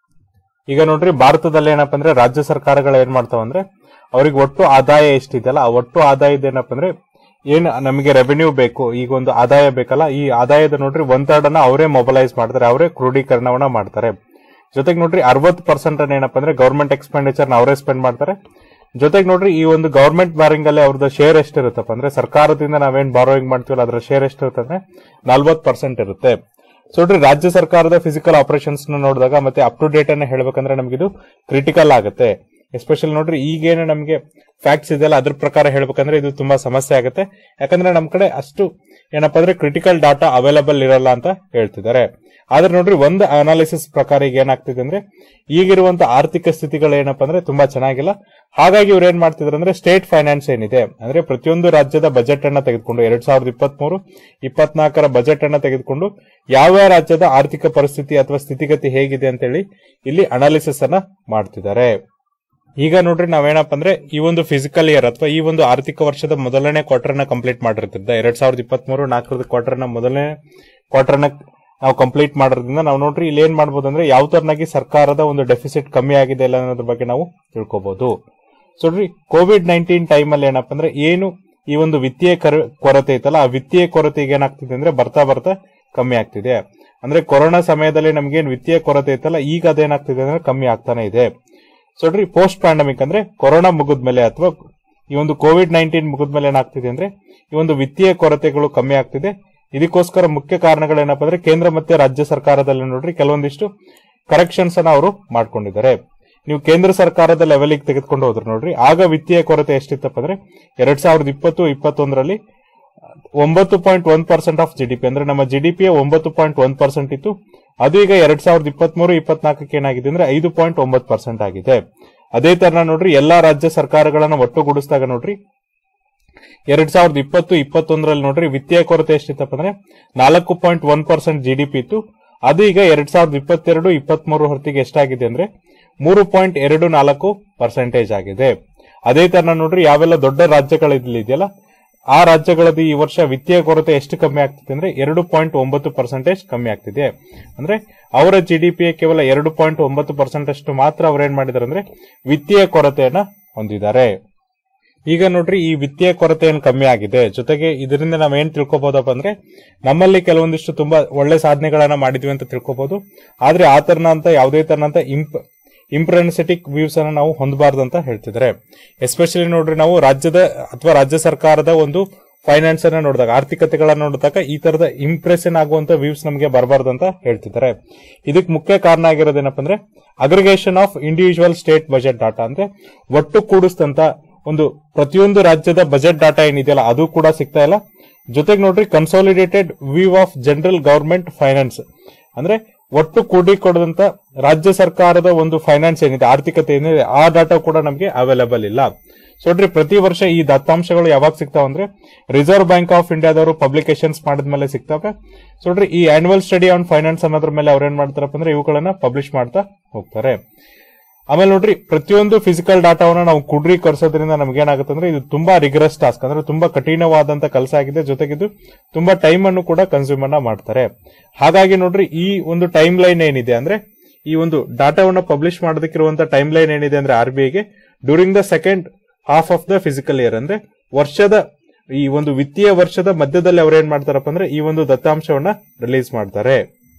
ಈಗ ನೋಡ್ರಿ ಭಾರತದಲ್ಲಿ ಏನಪ್ಪಾ ಅಂದ್ರೆ ರಾಜ್ಯ ಸರ್ಕಾರಗಳು ಏನ್ ಮಾಡ್ತಾವ ಅಂದ್ರೆ ಅವ್ರಿಗೆ ಒಟ್ಟು ಆದಾಯ ಎಷ್ಟಿದೆಯಲ್ಲ ಆ ಒಟ್ಟು ಆದಾಯದ ಏನಪ್ಪಾ ಅಂದ್ರೆ ಏನ್ ನಮಗೆ ರೆವೆನ್ಯೂ ಬೇಕು ಈಗ ಒಂದು ಆದಾಯ ಬೇಕಲ್ಲ ಈ ಆದಾಯದ ನೋಡ್ರಿ ಒಂದ್ ಥರ್ಡ್ ಅನ್ನ ಅವರೇ ಮೊಬಲೈಸ್ ಮಾಡ್ತಾರೆ ಅವರೇ ಕ್ರೋಢೀಕರಣವನ್ನ ಮಾಡ್ತಾರೆ ಜೊತೆಗೆ ನೋಡ್ರಿ ಅರವತ್ತು ಪರ್ಸೆಂಟ್ ಅನ್ನ ಏನಪ್ಪಾ ಅಂದ್ರೆ ಗೌರ್ಮೆಂಟ್ ಎಕ್ಸ್ಪೆಂಡಿಚರ್ ಅವರೇ ಸ್ಪೆಂಡ್ ಮಾಡ್ತಾರೆ ಜೊತೆಗೆ ನೋಡ್ರಿ ಈ ಒಂದು ಗವರ್ಮೆಂಟ್ ಬಾರಿಂಗ್ ಅಲ್ಲಿ ಅವ್ರದ್ದು ಶೇರ್ ಎಷ್ಟಿರುತ್ತಪ್ಪ ಅಂದ್ರೆ ಸರ್ಕಾರದಿಂದ ನಾವೇನ್ ಬಾರೋಯಿಂಗ್ ಮಾಡ್ತೀವಲ್ಲ ಅದ್ರ ಶೇರ್ ಎಷ್ಟಿರುತ್ತೆ ಅಂದ್ರೆ ನಲ್ವತ್ತು ಪರ್ಸೆಂಟ್ ಇರುತ್ತೆ ಸೊ ನೋಡ್ರಿ ರಾಜ್ಯ ಸರ್ಕಾರದ ಫಿಸಿಕಲ್ ಆಪರೇಷನ್ಸ್ ನ ನೋಡಿದಾಗ ಮತ್ತೆ ಅಪ್ ಟು ಡೇಟ್ ಅನ್ನ ಹೇಳ್ಬೇಕಂದ್ರೆ ನಮ್ಗೆ ಇದು ಕ್ರಿಟಿಕಲ್ ಆಗುತ್ತೆ ಎಸ್ಪೆಷಲಿ ನೋಡ್ರಿ ಈಗೇನು ನಮಗೆ ಫ್ಯಾಕ್ಟ್ಸ್ ಇದೆಯಲ್ಲ ಅದ್ರ ಪ್ರಕಾರ ಹೇಳ್ಬೇಕಂದ್ರೆ ಇದು ತುಂಬಾ ಸಮಸ್ಯೆ ಆಗುತ್ತೆ ಯಾಕಂದ್ರೆ ನಮ್ ಕಡೆ ಅಷ್ಟು ಏನಪ್ಪಾ ಅಂದ್ರೆ ಕ್ರಿಟಿಕಲ್ ಡಾಟಾ ಅವೈಲಬಲ್ ಇರಲ್ಲ ಅಂತ ಹೇಳ್ತಿದ್ದಾರೆ ಆದ್ರೆ ನೋಡ್ರಿ ಒಂದು ಅನಾಲಿಸಿಸ್ ಪ್ರಕಾರ ಈಗ ಏನಾಗ್ತಿದೆ ಅಂದ್ರೆ ಈಗಿರುವಂತ ಆರ್ಥಿಕ ಸ್ಥಿತಿಗಳು ಏನಪ್ಪಾ ಅಂದ್ರೆ ತುಂಬಾ ಚೆನ್ನಾಗಿಲ್ಲ ಹಾಗಾಗಿ ಇವ್ರು ಏನ್ ಮಾಡ್ತಿದ್ರು ಅಂದ್ರೆ ಸ್ಟೇಟ್ ಫೈನಾನ್ಸ್ ಏನಿದೆ ಅಂದ್ರೆ ಪ್ರತಿಯೊಂದು ರಾಜ್ಯದ ಬಜೆಟ್ ಅನ್ನ ತೆಗೆದುಕೊಂಡು ಎರಡ್ ಸಾವಿರದ ಇಪ್ಪತ್ತ್ ಮೂರು ಇಪ್ಪತ್ನಾಲ್ಕರ ಬಜೆಟ್ ಅನ್ನ ತೆಗೆದುಕೊಂಡು ಯಾವ ರಾಜ್ಯದ ಆರ್ಥಿಕ ಪರಿಸ್ಥಿತಿ ಅಥವಾ ಸ್ಥಿತಿಗತಿ ಹೇಗಿದೆ ಅಂತೇಳಿ ಇಲ್ಲಿ ಅನಾಲಿಸಿಸ್ ಅನ್ನ ಮಾಡ್ತಿದ್ದಾರೆ ಈಗ ನೋಡ್ರಿ ನಾವೇನಪ್ಪ ಅಂದ್ರೆ ಈ ಒಂದು ಫಿಸಿಕಲ್ ಇಯರ್ ಅಥವಾ ಈ ಒಂದು ಆರ್ಥಿಕ ವರ್ಷದ ಮೊದಲನೇ ಕ್ವಾರ್ಟರ್ ನ ಕಂಪ್ಲೀಟ್ ಮಾಡಿರ್ತಿದ್ದ ಎರಡ್ ಸಾವಿರದ ಇಪ್ಪತ್ತ್ ಮೂರು ನಾಲ್ಕರದ ಕ್ವಾರ್ಟರ್ ನ ಮೊದಲನೇ ಕ್ವಾರ್ಟರ್ ನ ನಾವು ಕಂಪ್ಲೀಟ್ ಮಾಡೋದ್ರಿಂದ ನಾವು ನೋಡ್ರಿ ಇಲ್ಲಿ ಏನ್ ಮಾಡ್ಬೋದು ಅಂದ್ರೆ ಯಾವ ತರನಾಗಿ ಸರ್ಕಾರದ ಒಂದು ಡೆಫಿಸಿಟ್ ಕಮ್ಮಿ ಆಗಿದೆ ಇಲ್ಲ ಅನ್ನೋದ್ರ ಬಗ್ಗೆ ನಾವು ತಿಳ್ಕೊಬಹುದು ಸೊ ನೋಡ್ರಿ ಕೋವಿಡ್ ನೈನ್ಟೀನ್ ಟೈಮ್ ಅಲ್ಲಿ ಏನಪ್ಪ ಅಂದ್ರೆ ಏನು ಈ ಒಂದು ವಿತ್ತೀಯ ಕರ- ಕೊರತೆ ಐತಲ್ಲ ಆ ವಿತ್ತೀಯ ಕೊರತೆ ಈಗ ಏನಾಗ್ತಿದೆ ಅಂದ್ರೆ ಬರ್ತಾ ಬರ್ತಾ ಕಮ್ಮಿ ಆಗ್ತಿದೆ ಅಂದ್ರೆ ಕೊರೋನಾ ಸಮಯದಲ್ಲಿ ನಮ್ಗೇನ್ ವಿತ್ತೀಯ ಕೊರತೆ ಐತಲ್ಲ ಈಗ ಅದೇನಾಗ್ತಿದೆ ಅಂದ್ರೆ ಕಮ್ಮಿ ಆಗ್ತಾನೆ ಇದೆ ಸೊ ನೋಡ್ರಿ ಪೋಸ್ಟ್ ಪ್ಯಾಂಡಮಿಕ್ ಅಂದ್ರೆ ಕೊರೋನಾ ಮುಗಿದ್ಮೇಲೆ ಅಥವಾ ಈ ಒಂದು ಕೋವಿಡ್ ನೈನ್ಟೀನ್ ಮುಗಿದ್ಮೇಲೆ ಏನಾಗ್ತಿದೆ ಅಂದ್ರೆ ಈ ಒಂದು ವಿತ್ತೀಯ ಕೊರತೆಗಳು ಕಮ್ಮಿ ಆಗ್ತಿದೆ ಇದಕ್ಕೋಸ್ಕರ ಮುಖ್ಯ ಕಾರಣಗಳೇನಪ್ಪ ಅಂದ್ರೆ ಕೇಂದ್ರ ಮತ್ತೆ ರಾಜ್ಯ ಸರ್ಕಾರದಲ್ಲಿ ನೋಡ್ರಿ ಕೆಲವೊಂದಿಷ್ಟು ಕರೆಕ್ಷನ್ಸ್ ಅನ್ನ ಅವರು ಮಾಡ್ಕೊಂಡಿದ್ದಾರೆ ನೀವು ಕೇಂದ್ರ ಸರ್ಕಾರದ ಲೆವೆಲ್ಗೆ ತೆಗೆದುಕೊಂಡು ಹೋದ್ರು ನೋಡ್ರಿ ಆಗ ವಿತ್ತೀಯ ಕೊರತೆ ಎಷ್ಟಿತ್ತಪ್ಪ ಅಂದ್ರೆ ಎರಡ್ ಸಾವಿರದ ಇಪ್ಪತ್ತು ಇಪ್ಪತ್ತೊಂದರಲ್ಲಿ ಒಂಬತ್ತು point one percent of GDP ಅಂದ್ರೆ ನಮ್ಮ ಜಿಡಿಪಿ ಒಂಬತ್ತು ಪಾಯಿಂಟ್ ಒನ್ ಪರ್ಸೆಂಟ್ ಇತ್ತು ಅದು ಈಗ ಎರಡ್ ಸಾವಿರದ ಇಪ್ಪತ್ಮೂರು ಇಪ್ಪತ್ನಾಲ್ಕಕ್ಕೆ ಏನಾಗಿದೆ ಅಂದ್ರೆ ಐದು ಪಾಯಿಂಟ್ ಒಂಬತ್ತು ಪರ್ಸೆಂಟ್ ಆಗಿದೆ ಅದೇ ತರ ನೋಡ್ರಿ ಎಲ್ಲಾ ರಾಜ್ಯ ಸರ್ಕಾರಗಳನ್ನ ಒಟ್ಟುಗೂಡಿಸಿದಾಗ ನೋಡ್ರಿ ಎರಡ್ ಸಾವಿರದ ಇಪ್ಪತ್ತು ಇಪ್ಪತ್ತೊಂದರಲ್ಲಿ ನೋಡ್ರಿ ವಿತ್ತೀಯ ಕೊರತೆ ಎಷ್ಟಿತ್ತಪ್ಪ ಅಂದ್ರೆ ನಾಲ್ಕು ಪಾಯಿಂಟ್ ಒನ್ ಪರ್ಸೆಂಟ್ ಜಿಡಿಪಿ ಇತ್ತು ಅದು ಈಗ ಎರಡ್ ಸಾವಿರದ ಇಪ್ಪತ್ತೆರಡು ಇಪ್ಪತ್ಮೂರು ಹೊತ್ತಿಗೆ ಎಷ್ಟಾಗಿದೆ ಅಂದ್ರೆ ಮೂರು ಪಾಯಿಂಟ್ ಎರಡು ನಾಲ್ಕು ಪರ್ಸೆಂಟೇಜ್ ಆಗಿದೆ ಅದೇ ತರ ನೋಡ್ರಿ ಯಾವೆಲ್ಲ ದೊಡ್ಡ ರಾಜ್ಯಗಳಿದೆಯಲ್ಲ ಆ ರಾಜ್ಯಗಳದ್ದು ಈ ವರ್ಷ ವಿತ್ತೀಯ ಕೊರತೆ ಎಷ್ಟು ಕಮ್ಮಿ ಆಗ್ತಿದೆ ಅಂದ್ರೆ ಎರಡು ಪಾಯಿಂಟ್ ಒಂಬತ್ತು ಪರ್ಸೆಂಟೇಜ್ ಕಮ್ಮಿ ಆಗ್ತಿದೆ ಅಂದ್ರೆ ಅವರ ಜಿಡಿಪಿ ಕೇವಲ ಎರಡು ಪಾಯಿಂಟ್ ಒಂಬತ್ತು ಪರ್ಸೆಂಟ್ ಅಷ್ಟು ಮಾತ್ರ ಅವ್ರು ಏನ್ ಮಾಡಿದ್ದಾರೆ ಅಂದ್ರೆ ವಿತ್ತೀಯ ಕೊರತೆಯನ್ನ ಹೊಂದಿದ್ದಾರೆ ಈಗ ನೋಡ್ರಿ ಈ ವಿತ್ತೀಯ ಕೊರತೆ ಏನು ಕಮ್ಮಿ ಆಗಿದೆ ಜೊತೆಗೆ ಇದರಿಂದ ನಾವ್ ಏನ್ ತಿಳ್ಕೊಬಹುದಪ್ಪ ಅಂದ್ರೆ ನಮ್ಮಲ್ಲಿ ಕೆಲವೊಂದಿಷ್ಟು ತುಂಬಾ ಒಳ್ಳೆ ಸಾಧನೆಗಳನ್ನ ಮಾಡಿದ್ವಿ ಅಂತ ತಿಳ್ಕೊಬಹುದು ಆದ್ರೆ ಆ ತರನಂತ ಯಾವುದೇ ತರನಂತ ಇಂಪ್ ಇಂಪ್ರೆನ್ಸೆಟಿಕ್ ವ್ಯೂಸ್ ಅನ್ನ ನಾವು ಹೊಂದಬಾರ್ದು ಅಂತ ಹೇಳ್ತಿದ್ದಾರೆ ಎಸ್ಪೆಷಲಿ ನೋಡ್ರಿ ನಾವು ರಾಜ್ಯದ ಅಥವಾ ರಾಜ್ಯ ಸರ್ಕಾರದ ಒಂದು ಫೈನಾನ್ಸ್ ಅನ್ನ ನೋಡಿದಾಗ ಆರ್ಥಿಕತೆಗಳನ್ನ ನೋಡಿದಾಗ ಈ ತರದ ಇಂಪ್ರೆಷನ್ ಆಗುವಂತ ವ್ಯೂಸ್ ನಮಗೆ ಬರಬಾರ್ದು ಅಂತ ಹೇಳ್ತಿದ್ದಾರೆ ಇದಕ್ಕೆ ಮುಖ್ಯ ಕಾರಣ ಆಗಿರೋದೇನಪ್ಪ ಅಂದ್ರೆ aggregation of individual state budget data ಅಂದ್ರೆ ಒಟ್ಟು ಕೂಡಿಸಿದಂತ ಒಂದು ಪ್ರತಿಯೊಂದು ರಾಜ್ಯದ ಬಜೆಟ್ ಡಾಟಾ ಏನಿದೆಯಲ್ಲ ಅದು ಕೂಡ ಸಿಗ್ತಾ ಇಲ್ಲ ಜೊತೆಗೆ ನೋಡ್ರಿ consolidated view of general government finance ಅಂದ್ರೆ ಒಟ್ಟು ಕೂಡಿಕೊಡದಂತ ರಾಜ್ಯ ಸರ್ಕಾರದ ಒಂದು ಫೈನಾನ್ಸ್ ಏನಿದೆ ಆರ್ಥಿಕತೆ ಏನಿದೆ ಆ ಡಾಟಾ ಕೂಡ ನಮಗೆ ಅವೈಲೇಬಲ್ ಇಲ್ಲ ಸೊ ನೋಡ್ರಿ ಪ್ರತಿ ವರ್ಷ ಈ ದತ್ತಾಂಶಗಳು ಯಾವಾಗ ಸಿಗ್ತಾವ ಅಂದ್ರೆ ರಿಸರ್ವ್ ಬ್ಯಾಂಕ್ ಆಫ್ ಇಂಡಿಯಾದವರು ಪಬ್ಲಿಕೇಶನ್ಸ್ ಮಾಡಿದ್ಮೇಲೆ ಸಿಗ್ತಾವೆ ಸೊ ನೋಡ್ರಿ ಈ ಆನ್ಯುವಲ್ ಸ್ಟಡಿ ಆನ್ ಫೈನಾನ್ಸ್ ಅನ್ನೋದ್ರ ಮೇಲೆ ಅವ್ರು ಏನ್ ಮಾಡ್ತಾರಪ್ಪ ಅಂದ್ರೆ ಇವುಗಳನ್ನ ಪಬ್ಲಿಷ್ ಮಾಡ್ತಾ ಹೋಗ್ತಾರೆ ಆಮೇಲೆ ನೋಡ್ರಿ ಪ್ರತಿಯೊಂದು ಫಿಸಿಕಲ್ ಡಾಟಾವನ್ನ ನಾವು ಕುಡ್ರೀಕರಿಸೋದ್ರಿಂದ ನಮ್ಗೆ ಏನಾಗುತ್ತೆ ಅಂದ್ರೆ ಇದು ತುಂಬಾ ರಿಗರಸ್ ಟಾಸ್ಕ್ ಅಂದ್ರೆ ತುಂಬಾ ಕಠಿಣವಾದಂತ ಕೆಲಸ ಆಗಿದೆ ಜೊತೆಗೆ ಇದು ತುಂಬಾ ಟೈಮ್ ಅನ್ನು ಕೂಡ ಕನ್ಸ್ಯೂಮ್ ಅನ್ನ ಮಾಡ್ತಾರೆ ಹಾಗಾಗಿ ನೋಡ್ರಿ ಈ ಒಂದು ಟೈಮ್ ಲೈನ್ ಏನಿದೆ ಅಂದ್ರೆ ಈ ಒಂದು ಡಾಟಾವನ್ನ ಪಬ್ಲಿಷ್ ಮಾಡೋದಕ್ಕಿರುವಂತ ಟೈಮ್ ಲೈನ್ ಏನಿದೆ ಅಂದ್ರೆ ಆರ್ ಬಿ ಐಗೆ during the second half of the fiscal year ಅಂದ್ರೆ ವರ್ಷದ ಈ ಒಂದು ವಿತ್ತೀಯ ವರ್ಷದ ಮಧ್ಯದಲ್ಲಿ ಅವ್ರು ಏನ್ ಮಾಡ್ತಾರಪ್ಪ ಅಂದ್ರೆ ಈ ಒಂದು ದತ್ತಾಂಶವನ್ನ ರಿಲೀಸ್ ಮಾಡ್ತಾರೆ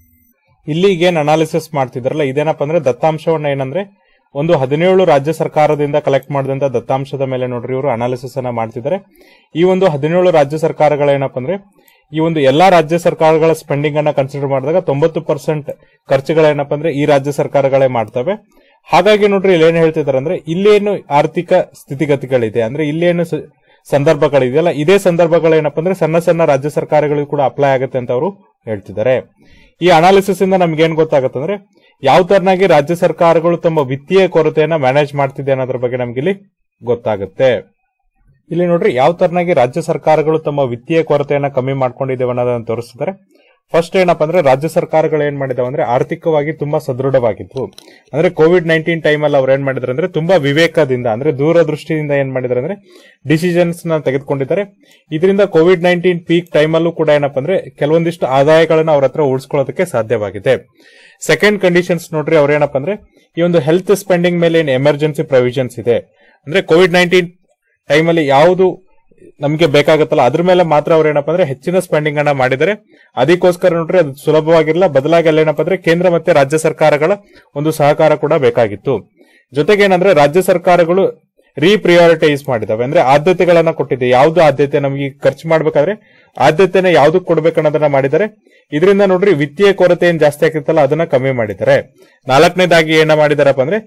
ಇಲ್ಲಿ ಏನ್ ಅನಾಲಿಸಿಸ್ ಮಾಡ್ತಿದ್ರಲ್ಲ ಇದೇನಪ್ಪ ಅಂದ್ರೆ ದತ್ತಾಂಶವನ್ನ ಏನಂದ್ರೆ ಒಂದು ಹದಿನೇಳು ರಾಜ್ಯ ಸರ್ಕಾರದಿಂದ ಕಲೆಕ್ಟ್ ಮಾಡಿದಂತ ದತ್ತಾಂಶದ ಮೇಲೆ ನೋಡ್ರಿ ಇವರು ಅನಾಲಿಸಿಸ್ ಅನ್ನ ಮಾಡ್ತಿದ್ದಾರೆ ಈ ಒಂದು ಹದಿನೇಳು ರಾಜ್ಯ ಸರ್ಕಾರಗಳೇನಪ್ಪ ಅಂದ್ರೆ ಈ ಒಂದು ಎಲ್ಲಾ ರಾಜ್ಯ ಸರ್ಕಾರಗಳ ಸ್ಪೆಂಡಿಂಗ್ ಅನ್ನ ಕನ್ಸಿಡರ್ ಮಾಡಿದಾಗ ತೊಂಬತ್ತು ಪರ್ಸೆಂಟ್ ಖರ್ಚುಗಳೇನಪ್ಪ ಅಂದ್ರೆ ಈ ರಾಜ್ಯ ಸರ್ಕಾರಗಳೇ ಮಾಡ್ತವೆ ಹಾಗಾಗಿ ನೋಡ್ರಿ ಇಲ್ಲಿ ಏನ್ ಹೇಳ್ತಿದಾರೆ ಅಂದ್ರೆ ಇಲ್ಲೇನು ಆರ್ಥಿಕ ಸ್ಥಿತಿಗತಿಗಳಿದೆ ಅಂದ್ರೆ ಇಲ್ಲೇನು ಸ- ಸಂದರ್ಭಗಳಿದೆಯಲ್ಲ ಇದೇ ಸಂದರ್ಭಗಳೇನಪ್ಪ ಅಂದ್ರೆ ಸಣ್ಣ ಸಣ್ಣ ರಾಜ್ಯ ಸರ್ಕಾರಗಳಿಗೂ ಕೂಡ ಅಪ್ಲೈ ಆಗುತ್ತೆ ಅಂತ ಅವರು ಹೇಳ್ತಿದ್ದಾರೆ ಈ ಅನಾಲಿಸಿಸ್ ಇಂದ ನಮ್ಗೆ ಏನ್ ಗೊತ್ತಾಗುತ್ತೆ ಅಂದ್ರೆ ಯಾವ ತರನಾಗಿ ರಾಜ್ಯ ಸರ್ಕಾರಗಳು ತಮ್ಮ ವಿತ್ತೀಯ ಕೊರತೆಯನ್ನ ಮ್ಯಾನೇಜ್ ಮಾಡ್ತಿದೆ ಅನ್ನೋದ್ರ ಬಗ್ಗೆ ನಮ್ಗೆ ಇಲ್ಲಿ ಗೊತ್ತಾಗುತ್ತೆ ಇಲ್ಲಿ ನೋಡ್ರಿ ಯಾವ ತರನಾಗಿ ರಾಜ್ಯ ಸರ್ಕಾರಗಳು ತಮ್ಮ ವಿತ್ತೀಯ ಕೊರತೆಯನ್ನ ಕಮ್ಮಿ ಮಾಡ್ಕೊಂಡಿದ್ದೇವೆ ಅನ್ನೋದನ್ನ ತೋರಿಸ್ತಿದ್ದಾರೆ ಫಸ್ಟ್ ಏನಪ್ಪಾ ಅಂದ್ರೆ ರಾಜ್ಯ ಸರ್ಕಾರಗಳು ಏನ್ ಮಾಡಿದಾವೆ ಅಂದ್ರೆ ಆರ್ಥಿಕವಾಗಿ ತುಂಬಾ ಸದೃಢವಾಗಿತ್ತು ಅಂದ್ರೆ ಕೋವಿಡ್ ನೈನ್ಟೀನ್ ಟೈಮ್ ಅಲ್ಲಿ ಅವ್ರು ಏನ್ ಮಾಡಿದ್ರು ಅಂದ್ರೆ ತುಂಬಾ ವಿವೇಕದಿಂದ ಅಂದ್ರೆ ದೂರದೃಷ್ಟಿಯಿಂದ ಏನ್ ಮಾಡಿದ್ರು ಅಂದ್ರೆ ಡಿಸಿಷನ್ಸ್ ನ ತೆಗೆದುಕೊಂಡಿದ್ದಾರೆ ಇದರಿಂದ ಕೋವಿಡ್ ನೈನ್ಟೀನ್ ಪೀಕ್ ಟೈಮ್ ಅಲ್ಲೂ ಕೂಡ ಏನಪ್ಪಾ ಅಂದ್ರೆ ಕೆಲವೊಂದಿಷ್ಟು ಆದಾಯಗಳನ್ನ ಅವ್ರ ಹತ್ರ ಉಳಿಸ್ಕೊಳ್ಳೋದಕ್ಕೆ ಸಾಧ್ಯವಾಗಿದೆ ಸೆಕೆಂಡ್ ಕಂಡೀಷನ್ಸ್ ನೋಡ್ರಿ ಅವ್ರೇನಪ್ಪ ಅಂದ್ರೆ ಈ ಒಂದು ಹೆಲ್ತ್ ಸ್ಪೆಂಡಿಂಗ್ ಮೇಲೆ ಏನು ಎಮರ್ಜೆನ್ಸಿ ಪ್ರೊವಿಷನ್ಸ್ ಇದೆ ಅಂದ್ರೆ ಕೋವಿಡ್ ನೈನ್ಟೀನ್ ಟೈಮಲ್ಲಿ ಯಾವುದು ನಮಗೆ ಬೇಕಾಗುತ್ತಲ್ಲ ಅದ್ರ ಮೇಲೆ ಮಾತ್ರ ಅವ್ರು ಏನಪ್ಪ ಅಂದ್ರೆ ಹೆಚ್ಚಿನ ಸ್ಪೆಂಡಿಂಗ್ ಅನ್ನ ಮಾಡಿದರೆ ಅದಕ್ಕೋಸ್ಕರ ನೋಡ್ರಿ ಅದು ಸುಲಭವಾಗಿರಲ್ಲ ಬದಲಾಗಿ ಅಲ್ಲಿ ಏನಪ್ಪ ಅಂದ್ರೆ ಕೇಂದ್ರ ಮತ್ತೆ ರಾಜ್ಯ ಸರ್ಕಾರಗಳ ಒಂದು ಸಹಕಾರ ಕೂಡ ಬೇಕಾಗಿತ್ತು ಜೊತೆಗೆ ಏನಂದ್ರೆ ರಾಜ್ಯ ಸರ್ಕಾರಗಳು ರೀಪ್ರಿಯಾರಿಟೈಸ್ ಮಾಡಿದಾವೆ ಅಂದ್ರೆ ಆದ್ಯತೆಗಳನ್ನ ಕೊಟ್ಟಿದೆ ಯಾವ್ದು ಆದ್ಯತೆ ನಮಗೆ ಈಗ ಖರ್ಚು ಮಾಡ್ಬೇಕಾದ್ರೆ ಆದ್ಯತೆನ ಯಾವ್ದಕ್ ಕೊಡ್ಬೇಕು ಅನ್ನೋದನ್ನ ಮಾಡಿದ್ದಾರೆ ಇದರಿಂದ ನೋಡ್ರಿ ವಿತ್ತೀಯ ಕೊರತೆ ಏನ್ ಜಾಸ್ತಿ ಆಗ್ತಿತ್ತಲ್ಲ ಅದನ್ನ ಕಮ್ಮಿ ಮಾಡಿದ್ದಾರೆ ನಾಲ್ಕನೇದಾಗಿ ಏನ ಮಾಡಿದಾರಪ್ಪ ಅಂದ್ರೆ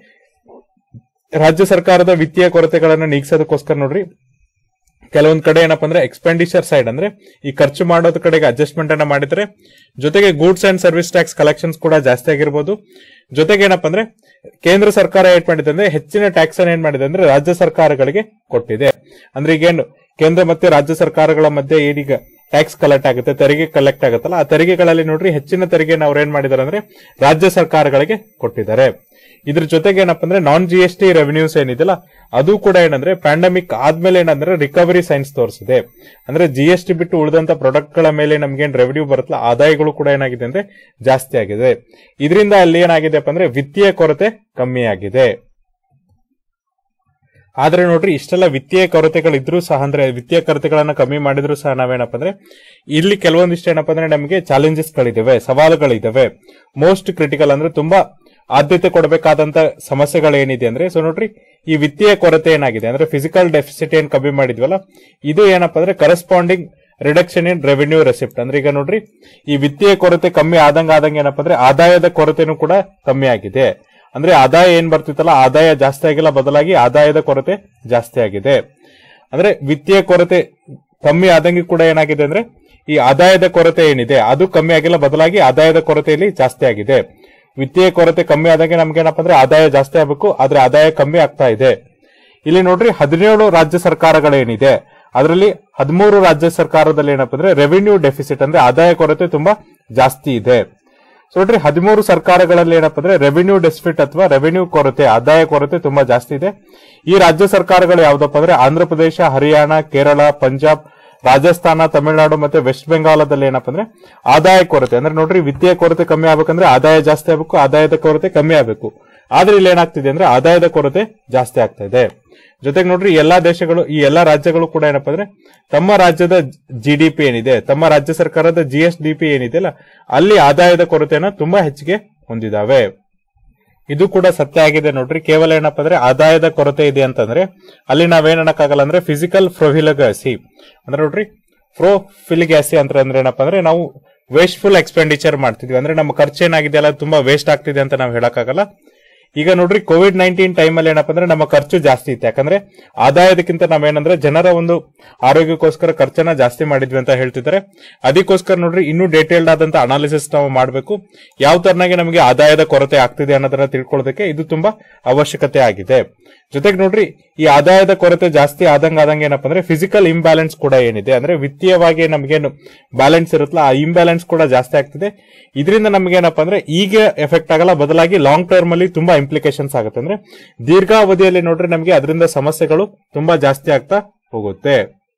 ರಾಜ್ಯ ಸರ್ಕಾರದ ವಿತ್ತೀಯ ಕೊರತೆಗಳನ್ನ ನೀಗಿಸೋದಕ್ಕೋಸ್ಕರ ನೋಡ್ರಿ ಕೆಲವೊಂದ್ ಕಡೆ ಏನಪ್ಪಾ ಅಂದ್ರೆ ಎಕ್ಸ್ಪೆಂಡಿಚರ್ ಸೈಡ್ ಅಂದ್ರೆ ಈ ಖರ್ಚು ಮಾಡೋದ್ ಕಡೆಗೆ ಅಡ್ಜಸ್ಟ್ಮೆಂಟ್ ಅನ್ನ ಮಾಡಿದ್ರೆ ಜೊತೆಗೆ goods and service tax collections ಕೂಡ ಜಾಸ್ತಿ ಆಗಿರ್ಬೋದು ಜೊತೆಗೆ ಏನಪ್ಪಾ ಅಂದ್ರೆ ಕೇಂದ್ರ ಸರ್ಕಾರ ಏನ್ ಮಾಡಿದೆ ಅಂದ್ರೆ ಹೆಚ್ಚಿನ ಟ್ಯಾಕ್ಸ್ ಅನ್ನ ಏನ್ ಮಾಡಿದೆ ಅಂದ್ರೆ ರಾಜ್ಯ ಸರ್ಕಾರಗಳಿಗೆ ಕೊಟ್ಟಿದೆ ಅಂದ್ರೆ ಈಗೇನು ಕೇಂದ್ರ ಮತ್ತೆ ರಾಜ್ಯ ಸರ್ಕಾರಗಳ ಮಧ್ಯೆ ಏನೀಗ ಟ್ಯಾಕ್ಸ್ ಕಲೆಕ್ಟ್ ಆಗುತ್ತೆ ತೆರಿಗೆ ಕಲೆಕ್ಟ್ ಆಗುತ್ತಲ್ಲ ಆ ತೆರಿಗೆಗಳಲ್ಲಿ ನೋಡ್ರಿ ಹೆಚ್ಚಿನ ತೆರಿಗೆನ ಅವ್ರು ಏನ್ ಮಾಡಿದಾರೆ ಅಂದ್ರೆ ರಾಜ್ಯ ಸರ್ಕಾರಗಳಿಗೆ ಕೊಟ್ಟಿದ್ದಾರೆ ಇದ್ರ ಜೊತೆಗೆ ಏನಪ್ಪಾ ಅಂದ್ರೆ non G S T revenues ಏನಿದೆಯಲ್ಲ ಅದು ಕೂಡ ಏನಂದ್ರೆ ಪ್ಯಾಂಡಮಿಕ್ ಆದ್ಮೇಲೆ ಏನಂದ್ರೆ ರಿಕವರಿ ಸೈನ್ಸ್ ತೋರಿಸಿದೆ ಅಂದ್ರೆ ಜಿ ಎಸ್ ಟಿ ಬಿಟ್ಟು ಉಳಿದಂತ ಪ್ರಾಡಕ್ಟ್ ಗಳ ಮೇಲೆ ನಮ್ಗೆ ಏನ್ ರೆವೆನ್ಯೂ ಬರುತ್ತಲ್ಲ ಆದಾಯಗಳು ಕೂಡ ಏನಾಗಿದೆ ಅಂದ್ರೆ ಜಾಸ್ತಿ ಆಗಿದೆ ಇದರಿಂದ ಅಲ್ಲಿ ಏನಾಗಿದೆಪ್ಪ ಅಂದ್ರೆ ವಿತ್ತೀಯ ಕೊರತೆ ಕಮ್ಮಿ ಆಗಿದೆ ಆದ್ರೆ ನೋಡ್ರಿ ಇಷ್ಟೆಲ್ಲ ವಿತ್ತೀಯ ಕೊರತೆಗಳಿದ್ರು ಸಹ ಅಂದ್ರೆ ವಿತ್ತೀಯ ಕೊರತೆಗಳನ್ನ ಕಮ್ಮಿ ಮಾಡಿದ್ರು ಸಹ ನಾವೇನಪ್ಪ ಅಂದ್ರೆ ಇಲ್ಲಿ ಕೆಲವೊಂದಿಷ್ಟು ಏನಪ್ಪ ಅಂದ್ರೆ ನಮಗೆ ಚಾಲೆಂಜಸ್ ಗಳಿದಾವೆ ಸವಾಲುಗಳಿದಾವೆ ಮೋಸ್ಟ್ ಕ್ರಿಟಿಕಲ್ ಅಂದ್ರೆ ತುಂಬಾ ಆದ್ಯತೆ ಕೊಡಬೇಕಾದಂತ ಸಮಸ್ಯೆಗಳೇನಿದೆ ಅಂದ್ರೆ ಸೊ ನೋಡ್ರಿ ಈ ವಿತ್ತೀಯ ಕೊರತೆ ಏನಾಗಿದೆ ಅಂದ್ರೆ ಫಿಸಿಕಲ್ ಡೆಫಿಸಿಟ್ ಏನ್ ಕಮ್ಮಿ ಮಾಡಿದ್ವಲ್ಲ ಇದು ಏನಪ್ಪ ಅಂದ್ರೆ corresponding reduction in revenue receipt ಅಂದ್ರೆ ಈಗ ನೋಡ್ರಿ ಈ ವಿತ್ತೀಯ ಕೊರತೆ ಕಮ್ಮಿ ಆದಂಗ ಆದಂಗ ಏನಪ್ಪ ಅಂದ್ರೆ ಆದಾಯದ ಕೊರತೆನೂ ಕೂಡ ಕಮ್ಮಿ ಆಗಿದೆ ಅಂದ್ರೆ ಆದಾಯ ಏನ್ ಬರ್ತಿತ್ತಲ್ಲ ಆದಾಯ ಜಾಸ್ತಿ ಆಗಿಲ್ಲ ಬದಲಾಗಿ ಆದಾಯದ ಕೊರತೆ ಜಾಸ್ತಿ ಆಗಿದೆ ಅಂದ್ರೆ ವಿತ್ತೀಯ ಕೊರತೆ ಕಮ್ಮಿ ಆದಂಗೆ ಕೂಡ ಏನಾಗಿದೆ ಅಂದ್ರೆ ಈ ಆದಾಯದ ಕೊರತೆ ಏನಿದೆ ಅದು ಕಮ್ಮಿ ಆಗಿಲ್ಲ ಬದಲಾಗಿ ಆದಾಯದ ಕೊರತೆಯಲ್ಲಿ ಜಾಸ್ತಿ ಆಗಿದೆ ವಿತ್ತೀಯ ಕೊರತೆ ಕಮ್ಮಿ ಆದಂಗೆ ನಮ್ಗೆ ಏನಪ್ಪ ಅಂದ್ರೆ ಆದಾಯ ಜಾಸ್ತಿ ಆಗಬೇಕು ಆದ್ರೆ ಆದಾಯ ಕಮ್ಮಿ ಆಗ್ತಾ ಇದೆ ಇಲ್ಲಿ ನೋಡ್ರಿ ಹದಿನೇಳು ರಾಜ್ಯ ಸರ್ಕಾರಗಳೇನಿದೆ ಅದರಲ್ಲಿ ಹದಿಮೂರು ರಾಜ್ಯ ಸರ್ಕಾರದಲ್ಲಿ ಏನಪ್ಪ ಅಂದ್ರೆ ರೆವಿನ್ಯೂ ಡೆಫಿಸಿಟ್ ಅಂದ್ರೆ ಆದಾಯ ಕೊರತೆ ತುಂಬಾ ಜಾಸ್ತಿ ಇದೆ ಸೊ ನೋಡ್ರಿ ಹದಿಮೂರು ಸರ್ಕಾರಗಳಲ್ಲಿ ಏನಪ್ಪ ಅಂದ್ರೆ ರೆವಿನ್ಯೂ ಡೆಫಿಸಿಟ್ ಅಥವಾ ರೆವಿನ್ಯೂ ಕೊರತೆ ಆದಾಯ ಕೊರತೆ ತುಂಬಾ ಜಾಸ್ತಿ ಇದೆ ಈ ರಾಜ್ಯ ಸರ್ಕಾರಗಳು ಯಾವ್ದಪ್ಪ ಅಂದ್ರೆ ಆಂಧ್ರ ಪ್ರದೇಶ ಹರಿಯಾಣ ಕೇರಳ ಪಂಜಾಬ್ ರಾಜಸ್ಥಾನ ತಮಿಳುನಾಡು ಮತ್ತೆ ವೆಸ್ಟ್ ಬೆಂಗಾಲದಲ್ಲಿ ಏನಪ್ಪಾ ಅಂದ್ರೆ ಆದಾಯ ಕೊರತೆ ಅಂದ್ರೆ ನೋಡ್ರಿ ವಿತ್ತೀಯ ಕೊರತೆ ಕಮ್ಮಿ ಆಗ್ಬೇಕಂದ್ರೆ ಆದಾಯ ಜಾಸ್ತಿ ಆಗ್ಬೇಕು ಆದಾಯದ ಕೊರತೆ ಕಮ್ಮಿ ಆಗ್ಬೇಕು ಆದ್ರೆ ಇಲ್ಲಿ ಏನಾಗ್ತಿದೆ ಅಂದ್ರೆ ಆದಾಯದ ಕೊರತೆ ಜಾಸ್ತಿ ಆಗ್ತಾ ಇದೆ ಜೊತೆಗೆ ನೋಡ್ರಿ ಎಲ್ಲಾ ದೇಶಗಳು ಈ ಎಲ್ಲಾ ರಾಜ್ಯಗಳು ಕೂಡ ಏನಪ್ಪಾ ಅಂದ್ರೆ ತಮ್ಮ ರಾಜ್ಯದ ಜಿ ಡಿ ಪಿ ಏನಿದೆ ತಮ್ಮ ರಾಜ್ಯ ಸರ್ಕಾರದ ಜಿ ಎಸ್ ಡಿ ಪಿ ಏನಿದೆ ಅಲ್ಲ ಅಲ್ಲಿ ಆದಾಯದ ಕೊರತೆಯನ್ನ ತುಂಬಾ ಹೆಚ್ಚಿಗೆ ಹೊಂದಿದಾವೆ ಇದು ಕೂಡ ಸತ್ಯ ಆಗಿದೆ ನೋಡ್ರಿ ಕೇವಲ ಏನಪ್ಪಾ ಅಂದ್ರೆ ಆದಾಯದ ಕೊರತೆ ಇದೆ ಅಂತಂದ್ರೆ ಅಲ್ಲಿ ನಾವೇನ್ ಅನ್ನಕ್ಕಾಗಲ್ಲ ಅಂದ್ರೆ ಫಿಸಿಕಲ್ ಫ್ರೊಫಿಲಗಾಸಿ ಅಂದ್ರೆ ನೋಡ್ರಿ ಫ್ರೋಫಿಲಿಗಾಸಿ ಅಂತ ಅಂದ್ರೆ ಏನಪ್ಪಾ ಅಂದ್ರೆ ನಾವು ವೇಸ್ಟ್ಫುಲ್ ಎಕ್ಸ್ಪೆಂಡಿಚರ್ ಮಾಡ್ತಿದ್ವಿ ಅಂದ್ರೆ ನಮ್ಮ ಖರ್ಚು ಏನಾಗಿದೆ ಅಲ್ಲ ತುಂಬಾ ವೇಸ್ಟ್ ಆಗ್ತಿದೆ ಅಂತ ನಾವು ಹೇಳಕ್ಕಾಗಲ್ಲ ಈಗ ನೋಡ್ರಿ ಕೋವಿಡ್ ನೈನ್ಟೀನ್ ಟೈಮಲ್ಲಿ ಏನಪ್ಪಾ ಅಂದ್ರೆ ನಮ್ಮ ಖರ್ಚು ಜಾಸ್ತಿ ಇತ್ತು ಯಾಕಂದ್ರೆ ಆದಾಯದಕ್ಕಿಂತ ನಾವೇನಂದ್ರೆ ಜನರ ಒಂದು ಆರೋಗ್ಯಕ್ಕೋಸ್ಕರ ಖರ್ಚನ್ನ ಜಾಸ್ತಿ ಮಾಡಿದ್ವಿ ಅಂತ ಹೇಳ್ತಿದ್ದಾರೆ ಅದಕ್ಕೋಸ್ಕರ ನೋಡ್ರಿ ಇನ್ನೂ ಡೀಟೇಲ್ಡ್ ಆದಂತ ಅನಾಲಿಸಿಸ್ ನಾವು ಮಾಡಬೇಕು ಯಾವ ತರನಾಗಿ ನಮಗೆ ಆದಾಯದ ಕೊರತೆ ಆಗ್ತಿದೆ ಅನ್ನೋದನ್ನ ತಿಳ್ಕೊಳ್ಳೋದಕ್ಕೆ ಇದು ತುಂಬಾ ಅವಶ್ಯಕತೆ ಆಗಿದೆ ಜೊತೆಗೆ ನೋಡ್ರಿ ಈ ಆದಾಯದ ಕೊರತೆ ಜಾಸ್ತಿ ಆದಂಗ ಆದಂಗ ಏನಪ್ಪಾ ಅಂದ್ರೆ ಫಿಸಿಕಲ್ ಇಂಬ್ಯಾಲೆನ್ಸ್ ಕೂಡ ಏನಿದೆ ಅಂದ್ರೆ ವಿತ್ತೀಯವಾಗಿ ನಮಗೇನು ಬ್ಯಾಲೆನ್ಸ್ ಇರುತ್ತಲ್ಲ ಆ ಇಂಬ್ಯಾಲೆನ್ಸ್ ಕೂಡ ಜಾಸ್ತಿ ಆಗ್ತಿದೆ ಇದರಿಂದ ನಮ್ಗೆ ಏನಪ್ಪಾ ಅಂದ್ರೆ ಈಗ ಎಫೆಕ್ಟ್ ಆಗಲ್ಲ ಬದಲಾಗಿ ಲಾಂಗ್ ಟರ್ಮ್ ಅಲ್ಲಿ ತುಂಬಾ ಇಂಪ್ಲಿಕೇಶನ್ಸ್ ಆಗುತ್ತೆ ಅಂದ್ರೆ ದೀರ್ಘಾವಧಿಯಲ್ಲಿ ನೋಡ್ರಿ ನಮಗೆ ಅದರಿಂದ ಸಮಸ್ಯೆಗಳು ತುಂಬಾ ಜಾಸ್ತಿ ಆಗ್ತಾ ಹೋಗುತ್ತೆ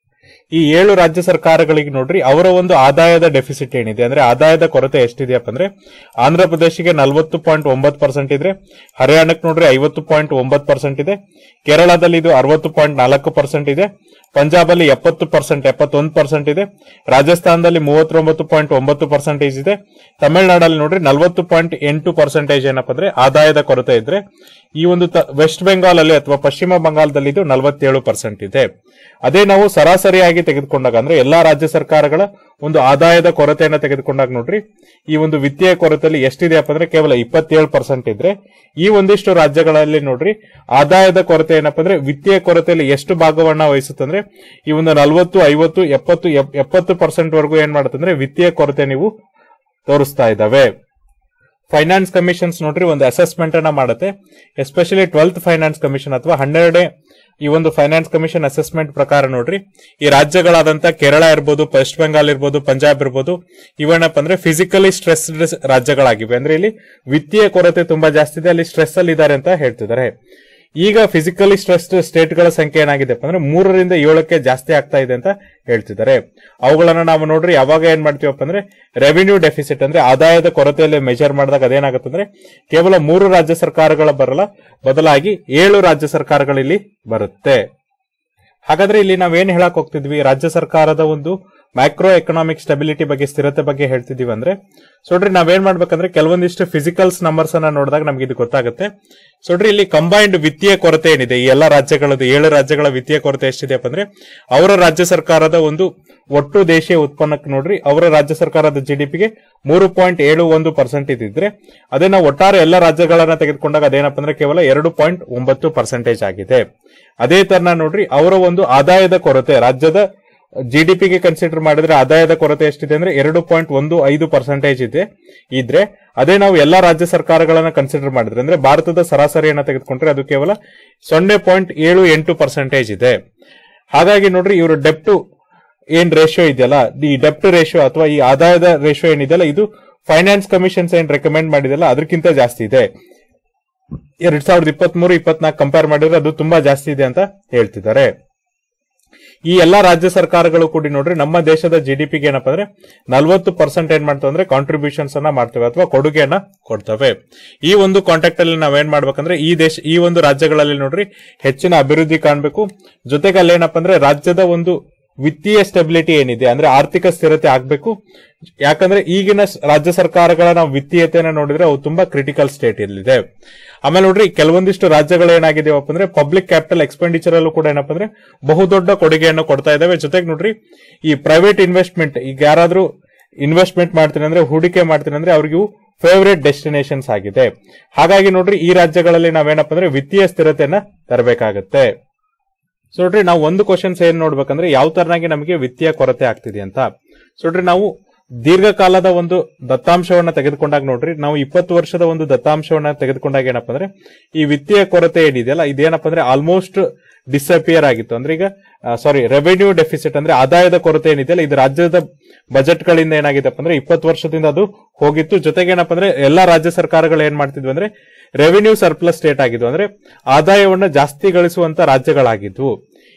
ಈ ಏಳು ರಾಜ್ಯ ಸರ್ಕಾರಗಳಿಗೆ ನೋಡ್ರಿ ಅವರ ಒಂದು ಆದಾಯದ ಡೆಫಿಸಿಟ್ ಏನಿದೆ ಅಂದ್ರೆ ಆದಾಯದ ಕೊರತೆ ಎಷ್ಟಿದೆಯಪ್ಪ ಅಂದ್ರೆ ಆಂಧ್ರ ಪ್ರದೇಶಿಗೆ ನಲವತ್ತು ಪಾಯಿಂಟ್ ಒಂಬತ್ತು ಪರ್ಸೆಂಟ್ ಇದ್ರೆ ಹರಿಯಾಣಕ್ಕೆ ನೋಡ್ರಿ ಐವತ್ತು ಪಾಯಿಂಟ್ ಒಂಬತ್ತು ಪರ್ಸೆಂಟ್ ಇದೆ ಕೇರಳದಲ್ಲಿ ಇದು ಅರವತ್ತು ಪಾಯಿಂಟ್ ನಾಲ್ಕು ಪರ್ಸೆಂಟ್ ಇದೆ ಪಂಜಾಬ್ ಅಲ್ಲಿ ಎಪ್ಪತ್ತು ಪರ್ಸೆಂಟ್ ಎಪ್ಪತ್ತೊಂದು ಪರ್ಸೆಂಟ್ ಇದೆ ರಾಜಸ್ಥಾನದಲ್ಲಿ ಮೂವತ್ತೊಂಬತ್ತು ಪಾಯಿಂಟ್ ಒಂಬತ್ತು ಪರ್ಸೆಂಟೇಜ್ ಇದೆ ತಮಿಳುನಾಡಲ್ಲಿ ನೋಡ್ರಿ ನಲವತ್ತು ಪಾಯಿಂಟ್ ಎಂಟು ಪರ್ಸೆಂಟೇಜ್ ಏನಪ್ಪ ಅಂದ್ರೆ ಆದಾಯದ ಕೊರತೆ ಇದ್ರೆ ಈ ಒಂದು ತ- ವೆಸ್ಟ್ ಬೆಂಗಾಲ್ ಅಲ್ಲಿ ಅಥವಾ ಪಶ್ಚಿಮ ಬಂಗಾಳದಲ್ಲಿ ಇದು ನಲವತ್ತೇಳು ಪರ್ಸೆಂಟ್ ಇದೆ ಅದೇ ನಾವು ಸರಾಸರಿಯಾಗಿ ತೆಗೆದುಕೊಂಡಾಗ ಅಂದ್ರೆ ಎಲ್ಲಾ ರಾಜ್ಯ ಸರ್ಕಾರಗಳ ಒಂದು ಆದಾಯದ ಕೊರತೆಯನ್ನ ತೆಗೆದುಕೊಂಡಾಗ ನೋಡ್ರಿ ಈ ಒಂದು ವಿತ್ತೀಯ ಕೊರತೆಯಲ್ಲಿ ಎಷ್ಟಿದೆಯಪ್ಪ ಅಂದ್ರೆ ಕೇವಲ ಇಪ್ಪತ್ತೇಳು ಪರ್ಸೆಂಟ್ ಇದ್ರೆ ಈ ಒಂದಿಷ್ಟು ರಾಜ್ಯಗಳಲ್ಲಿ ನೋಡ್ರಿ ಆದಾಯದ ಕೊರತೆ ಏನಪ್ಪ ಅಂದ್ರೆ ವಿತ್ತೀಯ ಕೊರತೆಯಲ್ಲಿ ಎಷ್ಟು ಭಾಗವನ್ನ ವಹಿಸುತ್ತಂದ್ರೆ ಈ ಒಂದು ನಲವತ್ತು ಐವತ್ತು ಎಪ್ಪತ್ತು ಎಪ್- ಎಪ್ಪತ್ತು ಪರ್ಸೆಂಟ್ ವರೆಗೂ ಏನ್ ಮಾಡುತ್ತಂದ್ರೆ ವಿತ್ತೀಯ ಕೊರತೆ ನೀವು ತೋರಿಸ್ತಾ ಇದ್ದಾವೆ ಫೈನಾನ್ಸ್ ಕಮಿಷನ್ಸ್ ನೋಡ್ರಿ ಒಂದು ಅಸೆಸ್ಮೆಂಟ್ ಅನ್ನ ಮಾಡುತ್ತೆ ಎಸ್ಪೆಷಲಿ ಟ್ವೆಲ್ತ್ ಫೈನಾನ್ಸ್ ಕಮಿಷನ್ ಅಥವಾ ಹನ್ನೆರಡನೇ ಈ ಒಂದು ಫೈನಾನ್ಸ್ ಕಮಿಷನ್ ಅಸೆಸ್ಮೆಂಟ್ ಪ್ರಕಾರ ನೋಡ್ರಿ ಈ ರಾಜ್ಯಗಳಾದಂತ ಕೇರಳ ಇರ್ಬೋದು ವೆಸ್ಟ್ ಬೆಂಗಾಲ್ ಇರ್ಬೋದು ಪಂಜಾಬ್ ಇರ್ಬೋದು ಇವೇನಪ್ಪ ಅಂದ್ರೆ ಫಿಸಿಕಲಿ ಸ್ಟ್ರೆಸ್ಡ್ ರಾಜ್ಯಗಳಾಗಿವೆ ಅಂದ್ರೆ ಇಲ್ಲಿ ವಿತ್ತೀಯ ಕೊರತೆ ತುಂಬಾ ಜಾಸ್ತಿ ಇದೆ ಅಲ್ಲಿ ಸ್ಟ್ರೆಸ್ ಅಲ್ಲಿ ಇದ್ದಾರೆ ಅಂತ ಹೇಳ್ತಿದ್ದಾರೆ ಈಗ ಫಿಸಿಕಲಿ ಸ್ಟ್ರೆಸ್ಡ್ ಸ್ಟೇಟ್ಗಳ ಸಂಖ್ಯೆ ಏನಾಗಿದೆ ಅಂದ್ರೆ ಮೂರರಿಂದ ಏಳಕ್ಕೆ ಜಾಸ್ತಿ ಆಗ್ತಾ ಇದೆ ಅಂತ ಹೇಳ್ತಿದ್ದಾರೆ ಅವುಗಳನ್ನ ನಾವು ನೋಡ್ರಿ ಯಾವಾಗ ಏನ್ ಮಾಡ್ತೀವಪ್ಪ ಅಂದ್ರೆ ರೆವಿನ್ಯೂ ಡೆಫಿಸಿಟ್ ಅಂದ್ರೆ ಆದಾಯದ ಕೊರತೆಯಲ್ಲಿ ಮೆಜರ್ ಮಾಡಿದಾಗ ಅದೇನಾಗುತ್ತೆ ಅಂದ್ರೆ ಕೇವಲ ಮೂರು ರಾಜ್ಯ ಸರ್ಕಾರಗಳ ಬರಲ್ಲ ಬದಲಾಗಿ ಏಳು ರಾಜ್ಯ ಸರ್ಕಾರಗಳಿಲ್ಲಿ ಬರುತ್ತೆ ಹಾಗಾದ್ರೆ ಇಲ್ಲಿ ನಾವೇನ್ ಹೇಳಕ್ ಹೋಗ್ತಿದ್ವಿ ರಾಜ್ಯ ಸರ್ಕಾರದ ಒಂದು ಮೈಕ್ರೋ ಎಕನಾಮಿಕ್ ಸ್ಟೆಬಿಲಿಟಿ ಬಗ್ಗೆ ಸ್ಥಿರತೆ ಬಗ್ಗೆ ಹೇಳ್ತಿದೀವಿ ಅಂದ್ರೆ ಸೊ ನೋಡ್ರಿ ನಾವೇನ್ ಮಾಡ್ಬೇಕಂದ್ರೆ ಕೆಲವೊಂದಿಷ್ಟು ಫಿಸಿಕಲ್ಸ್ ನಂಬರ್ಸ್ ಅನ್ನ ನೋಡಿದಾಗ ನಮ್ಗೆ ಇದು ಗೊತ್ತಾಗುತ್ತೆ ಸೊ ನೋಡ್ರಿ ಇಲ್ಲಿ ಕಂಬೈನ್ಡ್ ವಿತ್ತೀಯ ಕೊರತೆ ಏನಿದೆ ಈ ಎಲ್ಲಾ ರಾಜ್ಯಗಳದ್ದು ಏಳು ರಾಜ್ಯಗಳ ವಿತ್ತೀಯ ಕೊರತೆ ಎಷ್ಟಿದೆಯಪ್ಪ ಅಂದ್ರೆ ಅವರ ರಾಜ್ಯ ಸರ್ಕಾರದ ಒಂದು ಒಟ್ಟು ದೇಶೀಯ ಉತ್ಪನ್ನಕ್ಕೆ ನೋಡ್ರಿ ಅವರ ರಾಜ್ಯ ಸರ್ಕಾರದ ಜಿಡಿಪಿಗೆ ಮೂರು ಪಾಯಿಂಟ್ ಏಳು ಒಂದು ಪರ್ಸೆಂಟ್ ಇದ್ದಿದ್ರೆ ಅದೇ ನಾವು ಒಟ್ಟಾರೆ ಎಲ್ಲ ರಾಜ್ಯಗಳನ್ನ ತೆಗೆದುಕೊಂಡಾಗ ಅದೇನಪ್ಪ ಅಂದ್ರೆ ಕೇವಲ ಎರಡು ಪಾಯಿಂಟ್ ಒಂಬತ್ತು ಪರ್ಸೆಂಟೇಜ್ ಆಗಿದೆ ಅದೇ ತರನ ನೋಡ್ರಿ ಅವರ ಒಂದು ಆದಾಯದ ಕೊರತೆ ರಾಜ್ಯದ ಜಿಡಿಪಿಗೆ ಕನ್ಸಿಡರ್ ಮಾಡಿದ್ರೆ ಆದಾಯದ ಕೊರತೆ ಎಷ್ಟಿದೆ ಅಂದ್ರೆ ಎರಡು ಪಾಯಿಂಟ್ ಒಂದು ಐದು ಪರ್ಸೆಂಟೇಜ್ ಇದೆ ಇದ್ರೆ ಅದೇ ನಾವು ಎಲ್ಲಾ ರಾಜ್ಯ ಸರ್ಕಾರಗಳನ್ನ ಕನ್ಸಿಡರ್ ಮಾಡಿದ್ರೆ ಅಂದ್ರೆ ಭಾರತದ ಸರಾಸರಿಯನ್ನ ತೆಗೆದುಕೊಂಡ್ರೆ ಅದು ಕೇವಲ ಸೊನ್ನೆ ಪಾಯಿಂಟ್ ಏಳು ಎಂಟು ಪರ್ಸೆಂಟೇಜ್ ಇದೆ ಹಾಗಾಗಿ ನೋಡ್ರಿ ಇವರು ಡೆಪ್ಟ್ ಏನ್ ರೇಷಿಯೋ ಇದೆಯಲ್ಲ ಈ ಡೆಪ್ಟ್ ರೇಷಿಯೋ ಅಥವಾ ಈ ಆದಾಯದ ರೇಷಿಯೋ ಏನಿದೆಯಲ್ಲ ಇದು ಫೈನಾನ್ಸ್ ಕಮಿಷನ್ಸ್ ಏನ್ ರೆಕಮೆಂಡ್ ಮಾಡಿದೆಲ್ಲ ಅದಕ್ಕಿಂತ ಜಾಸ್ತಿ ಇದೆ ಎರಡ್ ಸಾವಿರದ ಇಪ್ಪತ್ತ್ ಮೂರು ಇಪ್ಪತ್ನಾಲ್ಕು ಕಂಪೇರ್ ಮಾಡಿದ್ರೆ ಅದು ತುಂಬಾ ಜಾಸ್ತಿ ಇದೆ ಅಂತ ಹೇಳ್ತಿದ್ದಾರೆ ಈ ಎಲ್ಲಾ ರಾಜ್ಯ ಸರ್ಕಾರಗಳು ಕೂಡ ನೋಡ್ರಿ ನಮ್ಮ ದೇಶದ ಜಿಡಿಪಿಗೆ ಏನಪ್ಪಾ ಅಂದ್ರೆ ನಲ್ವತ್ತು ಪರ್ಸೆಂಟ್ ಏನ್ ಮಾಡ್ತವೆ ಅಂದ್ರೆ ಕಾಂಟ್ರಿಬ್ಯೂಷನ್ಸ್ ಅನ್ನ ಮಾಡ್ತವೆ ಅಥವಾ ಕೊಡುಗೆಯನ್ನ ಕೊಡ್ತವೆ ಈ ಒಂದು ಕಾಂಟ್ಯಾಕ್ಟ್ ಅಲ್ಲಿ ನಾವೇನ್ ಮಾಡ್ಬೇಕಂದ್ರೆ ಈ ದೇಶ ಈ ಒಂದು ರಾಜ್ಯಗಳಲ್ಲಿ ನೋಡ್ರಿ ಹೆಚ್ಚಿನ ಅಭಿವೃದ್ಧಿ ಕಾಣಬೇಕು ಜೊತೆಗೆ ಅಲ್ಲಿ ಏನಪ್ಪಾ ಅಂದ್ರೆ ರಾಜ್ಯದ ಒಂದು ವಿತ್ತೀಯ ಸ್ಟೆಬಿಲಿಟಿ ಏನಿದೆ ಅಂದ್ರೆ ಆರ್ಥಿಕ ಸ್ಥಿರತೆ ಆಗ್ಬೇಕು ಯಾಕಂದ್ರೆ ಈಗಿನ ಸ್- ರಾಜ್ಯ ಸರ್ಕಾರಗಳ ನಾವು ವಿತ್ತೀಯತೆಯನ್ನ ನೋಡಿದ್ರೆ ಅವು ತುಂಬಾ ಕ್ರಿಟಿಕಲ್ ಸ್ಟೇಟ್ ಇಲ್ಲಿದೆ ಆಮೇಲೆ ನೋಡ್ರಿ ಕೆಲವೊಂದಿಷ್ಟು ರಾಜ್ಯಗಳು ಏನಾಗಿದೆಯಪ್ಪ ಅಂದ್ರೆ ಪಬ್ಲಿಕ್ ಕ್ಯಾಪಿಟಲ್ ಎಕ್ಸ್ಪೆಂಡಿಚರ್ ಅಲ್ಲೂ ಕೂಡ ಏನಪ್ಪ ಅಂದ್ರೆ ಬಹುದೊಡ್ಡ ಕೊಡುಗೆಯನ್ನು ಕೊಡ್ತಾ ಇದಾವೆ ಜೊತೆಗೆ ನೋಡ್ರಿ ಈ ಪ್ರೈವೇಟ್ ಇನ್ವೆಸ್ಟ್ಮೆಂಟ್ ಈಗ ಯಾರಾದ್ರೂ ಇನ್ವೆಸ್ಟ್ಮೆಂಟ್ ಮಾಡ್ತೀನಿ ಅಂದ್ರೆ ಹೂಡಿಕೆ ಮಾಡ್ತೀನಿ ಅಂದ್ರೆ ಅವ್ರಿಗೆ ಇವು ಫೇವರೇಟ್ ಡೆಸ್ಟಿನೇಷನ್ಸ್ ಆಗಿದೆ ಹಾಗಾಗಿ ನೋಡ್ರಿ ಈ ರಾಜ್ಯಗಳಲ್ಲಿ ನಾವೇನಪ್ಪ ಅಂದ್ರೆ ವಿತ್ತೀಯ ಸ್ಥಿರತೆಯನ್ನ ತರಬೇಕಾಗತ್ತೆ ಸೊ ನೋಡ್ರಿ ನಾವು ಒಂದು ಕ್ವಶನ್ಸ್ ಏನ್ ನೋಡ್ಬೇಕಂದ್ರೆ ಯಾವ ತರನಾಗಿ ನಮಗೆ ವಿತ್ತೀಯ ಕೊರತೆ ಆಗ್ತಿದೆ ಅಂತ ಸೊ ನೋಡ್ರಿ ನಾವು ದೀರ್ಘಕಾಲದ ಒಂದು ದತ್ತಾಂಶವನ್ನ ತೆಗೆದುಕೊಂಡಾಗ ನೋಡ್ರಿ ನಾವು ಇಪ್ಪತ್ತು ವರ್ಷದ ಒಂದು ದತ್ತಾಂಶವನ್ನ ತೆಗೆದುಕೊಂಡಾಗ ಏನಪ್ಪ ಅಂದ್ರೆ ಈ ವಿತ್ತೀಯ ಕೊರತೆ ಏನಿದೆಯಲ್ಲ ಇದೇನಪ್ಪ ಅಂದ್ರೆ ಆಲ್ಮೋಸ್ಟ್ ಡಿಸಪಿಯರ್ ಆಗಿತ್ತು ಅಂದ್ರೆ ಈಗ ಸಾರಿ ರೆವೆನ್ಯೂ ಡೆಫಿಸಿಟ್ ಅಂದ್ರೆ ಆದಾಯದ ಕೊರತೆ ಏನಿದೆಯಲ್ಲ ಇದು ರಾಜ್ಯದ ಬಜೆಟ್ ಗಳಿಂದ ಏನಾಗಿದೆಪ್ಪ ಅಂದ್ರೆ ಇಪ್ಪತ್ತು ವರ್ಷದಿಂದ ಅದು ಹೋಗಿತ್ತು ಜೊತೆಗೆ ಏನಪ್ಪ ಅಂದ್ರೆ ಎಲ್ಲಾ ರಾಜ್ಯ ಸರ್ಕಾರಗಳು ಏನ್ ಮಾಡ್ತಿದ್ವಿ ಅಂದ್ರೆ ರೆವಿನ್ಯೂ ಸರ್ಪ್ಲಸ್ ಸ್ಟೇಟ್ ಆಗಿದ್ವು ಅಂದ್ರೆ ಆದಾಯವನ್ನ ಜಾಸ್ತಿ ಗಳಿಸುವಂತ ರಾಜ್ಯಗಳಾಗಿದ್ವು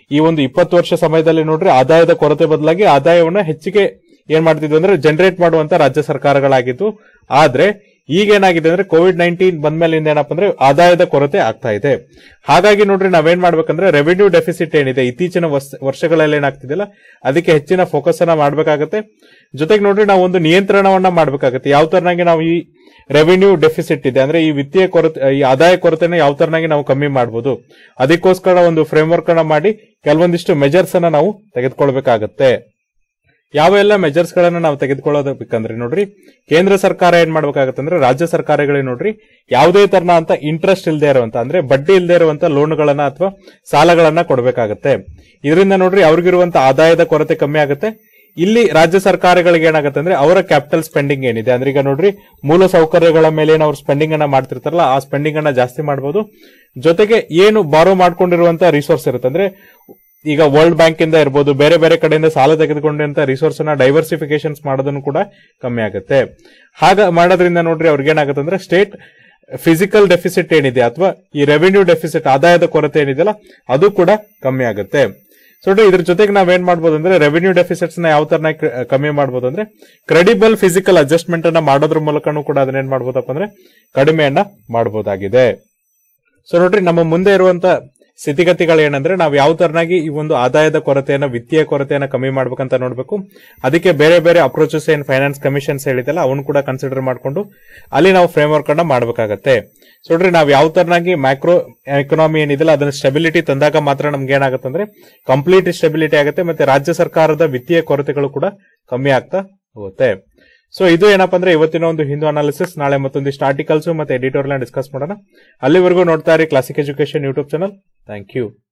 ಈ ಒಂದು ಇಪ್ಪತ್ತು ವರ್ಷ ಸಮಯದಲ್ಲಿ ನೋಡ್ರಿ ಆದಾಯದ ಕೊರತೆ ಬದಲಾಗಿ ಆದಾಯವನ್ನ ಹೆಚ್ಚಿಗೆ ಏನ್ ಮಾಡ್ತಿದ್ವು ಅಂದ್ರೆ ಜನರೇಟ್ ಮಾಡುವಂತ ರಾಜ್ಯ ಸರ್ಕಾರಗಳಾಗಿತ್ತು ಆದ್ರೆ ಈಗ ಏನಾಗಿದೆ ಅಂದ್ರೆ ಕೋವಿಡ್ ನೈನ್ಟೀನ್ ಬಂದ್ಮೇಲಿಂದ ಏನಪ್ಪ ಅಂದ್ರೆ ಆದಾಯದ ಕೊರತೆ ಆಗ್ತಾ ಇದೆ ಹಾಗಾಗಿ ನೋಡ್ರಿ ನಾವೇನ್ ಮಾಡ್ಬೇಕಂದ್ರೆ ರೆವಿನ್ಯೂ ಡೆಫಿಸಿಟ್ ಏನಿದೆ ಇತ್ತೀಚಿನ ವರ್ಷ- ವರ್ಷಗಳಲ್ಲಿ ಏನಾಗ್ತಿದೆಯಲ್ಲ ಅದಕ್ಕೆ ಹೆಚ್ಚಿನ ಫೋಕಸ್ ಅನ್ನ ಮಾಡ್ಬೇಕಾಗತ್ತೆ ಜೊತೆಗೆ ನೋಡ್ರಿ ನಾವು ಒಂದು ನಿಯಂತ್ರಣವನ್ನ ಮಾಡ್ಬೇಕಾಗತ್ತೆ ಯಾವ ತರನಾಗಿ ನಾವು ಈ ರೆವಿನ್ಯೂ ಡೆಫಿಸಿಟ್ ಇದೆ ಅಂದ್ರೆ ಈ ವಿತ್ತೀಯ ಕೊರತೆ ಈ ಆದಾಯ ಕೊರತೆನ ಯಾವ ತರನಾಗಿ ನಾವು ಕಮ್ಮಿ ಮಾಡಬಹುದು ಅದಕ್ಕೋಸ್ಕರ ಒಂದು ಫ್ರೇಮ್ವರ್ಕ್ ಅನ್ನ ಮಾಡಿ ಕೆಲವೊಂದಿಷ್ಟು ಮೆಜರ್ಸ್ ಅನ್ನ ನಾವು ತೆಗೆದುಕೊಳ್ಬೇಕಾಗತ್ತೆ ಯಾವ ಎಲ್ಲ ಮೆಜರ್ಸ್ ಗಳನ್ನ ನಾವು ತೆಗೆದುಕೊಳ್ಳೋದಬೇಕಂದ್ರೆ ನೋಡ್ರಿ ಕೇಂದ್ರ ಸರ್ಕಾರ ಏನ್ ಮಾಡ್ಬೇಕಾಗತ್ತೆ ಅಂದ್ರೆ ರಾಜ್ಯ ಸರ್ಕಾರಗಳೇ ನೋಡ್ರಿ ಯಾವುದೇ ತರನ ಅಂತ ಇಂಟ್ರೆಸ್ಟ್ ಇಲ್ಲದೆ ಇರುವಂತ ಅಂದ್ರೆ ಬಡ್ಡಿ ಇಲ್ಲದೆ ಇರುವಂತ ಲೋನ್ಗಳನ್ನ ಅಥವಾ ಸಾಲಗಳನ್ನ ಕೊಡಬೇಕಾಗತ್ತೆ ಇದರಿಂದ ನೋಡ್ರಿ ಅವ್ರಿಗಿರುವಂತ ಆದಾಯದ ಕೊರತೆ ಕಮ್ಮಿ ಆಗುತ್ತೆ ಇಲ್ಲಿ ರಾಜ್ಯ ಸರ್ಕಾರಗಳಿಗೆ ಏನಾಗುತ್ತೆ ಅಂದ್ರೆ ಅವರ ಕ್ಯಾಪಿಟಲ್ ಸ್ಪೆಂಡಿಂಗ್ ಏನಿದೆ ಅಂದ್ರೆ ಈಗ ನೋಡ್ರಿ ಮೂಲ ಸೌಕರ್ಯಗಳ ಮೇಲೆ ಏನು ಅವ್ರು ಸ್ಪೆಂಡಿಂಗ್ ಅನ್ನ ಮಾಡ್ತಿರ್ತಾರಲ್ಲ ಆ ಸ್ಪೆಂಡಿಂಗ್ ಅನ್ನ ಜಾಸ್ತಿ ಮಾಡಬಹುದು ಜೊತೆಗೆ ಏನು ಬಾರೋ ಮಾಡ್ಕೊಂಡಿರುವಂತ ರಿಸೋರ್ಸ್ ಇರುತ್ತೆ ಅಂದ್ರೆ ಈಗ ವರ್ಲ್ಡ್ ಬ್ಯಾಂಕ್ ಇಂದ ಇರ್ಬೋದು ಬೇರೆ ಬೇರೆ ಕಡೆಯಿಂದ ಸಾಲ ತೆಗೆದುಕೊಂಡಂತ ರಿಸೋರ್ಸ್ ಅನ್ನ ಡೈವರ್ಸಿಫಿಕೇಶನ್ಸ್ ಮಾಡೋದನ್ನು ಕೂಡ ಕಮ್ಮಿ ಆಗುತ್ತೆ ಹಾಗ ಮಾಡೋದ್ರಿಂದ ನೋಡ್ರಿ ಅವ್ರಿಗೆ ಏನಾಗುತ್ತೆ ಅಂದ್ರೆ ಸ್ಟೇಟ್ ಫಿಸಿಕಲ್ ಡೆಫಿಸಿಟ್ ಏನಿದೆ ಅಥವಾ ಈ ರೆವಿನ್ಯೂ ಡೆಫಿಸಿಟ್ ಆದಾಯದ ಕೊರತೆ ಏನಿದೆಯಲ್ಲ ಅದು ಕೂಡ ಕಮ್ಮಿ ಆಗುತ್ತೆ ಸೊ ಇದ್ರ ಜೊತೆಗೆ ನಾವೇನ್ ಮಾಡ್ಬೋದು ಅಂದ್ರೆ ರೆವಿನ್ಯೂ ಡೆಫಿಸಿಟ್ಸ್ ನ ಯಾವ ತರ ಕಮ್ಮಿ ಮಾಡ್ಬೋದು ಅಂದ್ರೆ ಕ್ರೆಡಿಬಲ್ ಫಿಸಿಕಲ್ ಅಡ್ಜಸ್ಟ್ಮೆಂಟ್ ಅನ್ನ ಮಾಡೋದ್ರ ಮೂಲಕನೂ ಕೂಡ ಅದನ್ನೇನ್ ಮಾಡ್ಬೋದಪ್ಪ ಅಂದ್ರೆ ಕಡಿಮೆಯನ್ನ ಮಾಡಬಹುದಾಗಿದೆ ಸೊ ನೋಡ್ರಿ ನಮ್ಮ ಮುಂದೆ ಇರುವಂತ ಸ್ಥಿತಿಗತಿಗಳು ಏನಂದ್ರೆ ನಾವು ಯಾವ ತರನಾಗಿ ಈ ಒಂದು ಆದಾಯದ ಕೊರತೆಯನ್ನ ವಿತ್ತೀಯ ಕೊರತೆಯನ್ನ ಕಮ್ಮಿ ಮಾಡ್ಬೇಕಂತ ನೋಡ್ಬೇಕು ಅದಕ್ಕೆ ಬೇರೆ ಬೇರೆ ಅಪ್ರೋಚಸ್ ಏನ್ ಫೈನಾನ್ಸ್ ಕಮಿಷನ್ಸ್ ಹೇಳಿದಲ್ಲ ಅವನು ಕೂಡ ಕನ್ಸಿಡರ್ ಮಾಡ್ಕೊಂಡು ಅಲ್ಲಿ ನಾವು ಫ್ರೇಮ್ ವರ್ಕ್ ಅನ್ನ ಮಾಡ್ಬೇಕಾಗತ್ತೆ ಸೊ ನೋಡ್ರಿ ನಾವು ಯಾವ ತರನಾಗಿ ಮ್ಯಾಕ್ರೋ ಎಕನಾಮಿ ಏನಿದೆಲ್ಲ ಅದನ್ನ ಸ್ಟೆಬಿಲಿಟಿ ತಂದಾಗ ಮಾತ್ರ ನಮ್ಗೆ ಏನಾಗುತ್ತೆ ಅಂದ್ರೆ ಕಂಪ್ಲೀಟ್ ಸ್ಟೆಬಿಲಿಟಿ ಆಗುತ್ತೆ ಮತ್ತೆ ರಾಜ್ಯ ಸರ್ಕಾರದ ವಿತ್ತೀಯ ಕೊರತೆಗಳು ಕೂಡ ಕಮ್ಮಿ ಆಗ್ತಾ ಹೋಗುತ್ತೆ ಸೊ ಇದು ಏನಪ್ಪಾ ಅಂದ್ರೆ ಇವತ್ತಿನ ಒಂದು ಹಿಂದೂ ಅನಾಲಿಸಿಸ್ ನಾಳೆ ಮತ್ತೊಂದಿಷ್ಟು ಆರ್ಟಿಕಲ್ಸ್ ಮತ್ತೆ ಎಡಿಟೋರಿಯಲ್ ಡಿಸ್ಕಸ್ ಮಾಡೋಣ ಅಲ್ಲಿವರೆಗೂ ನೋಡ್ತಾ ಇರಿ classic education YouTube channel thank you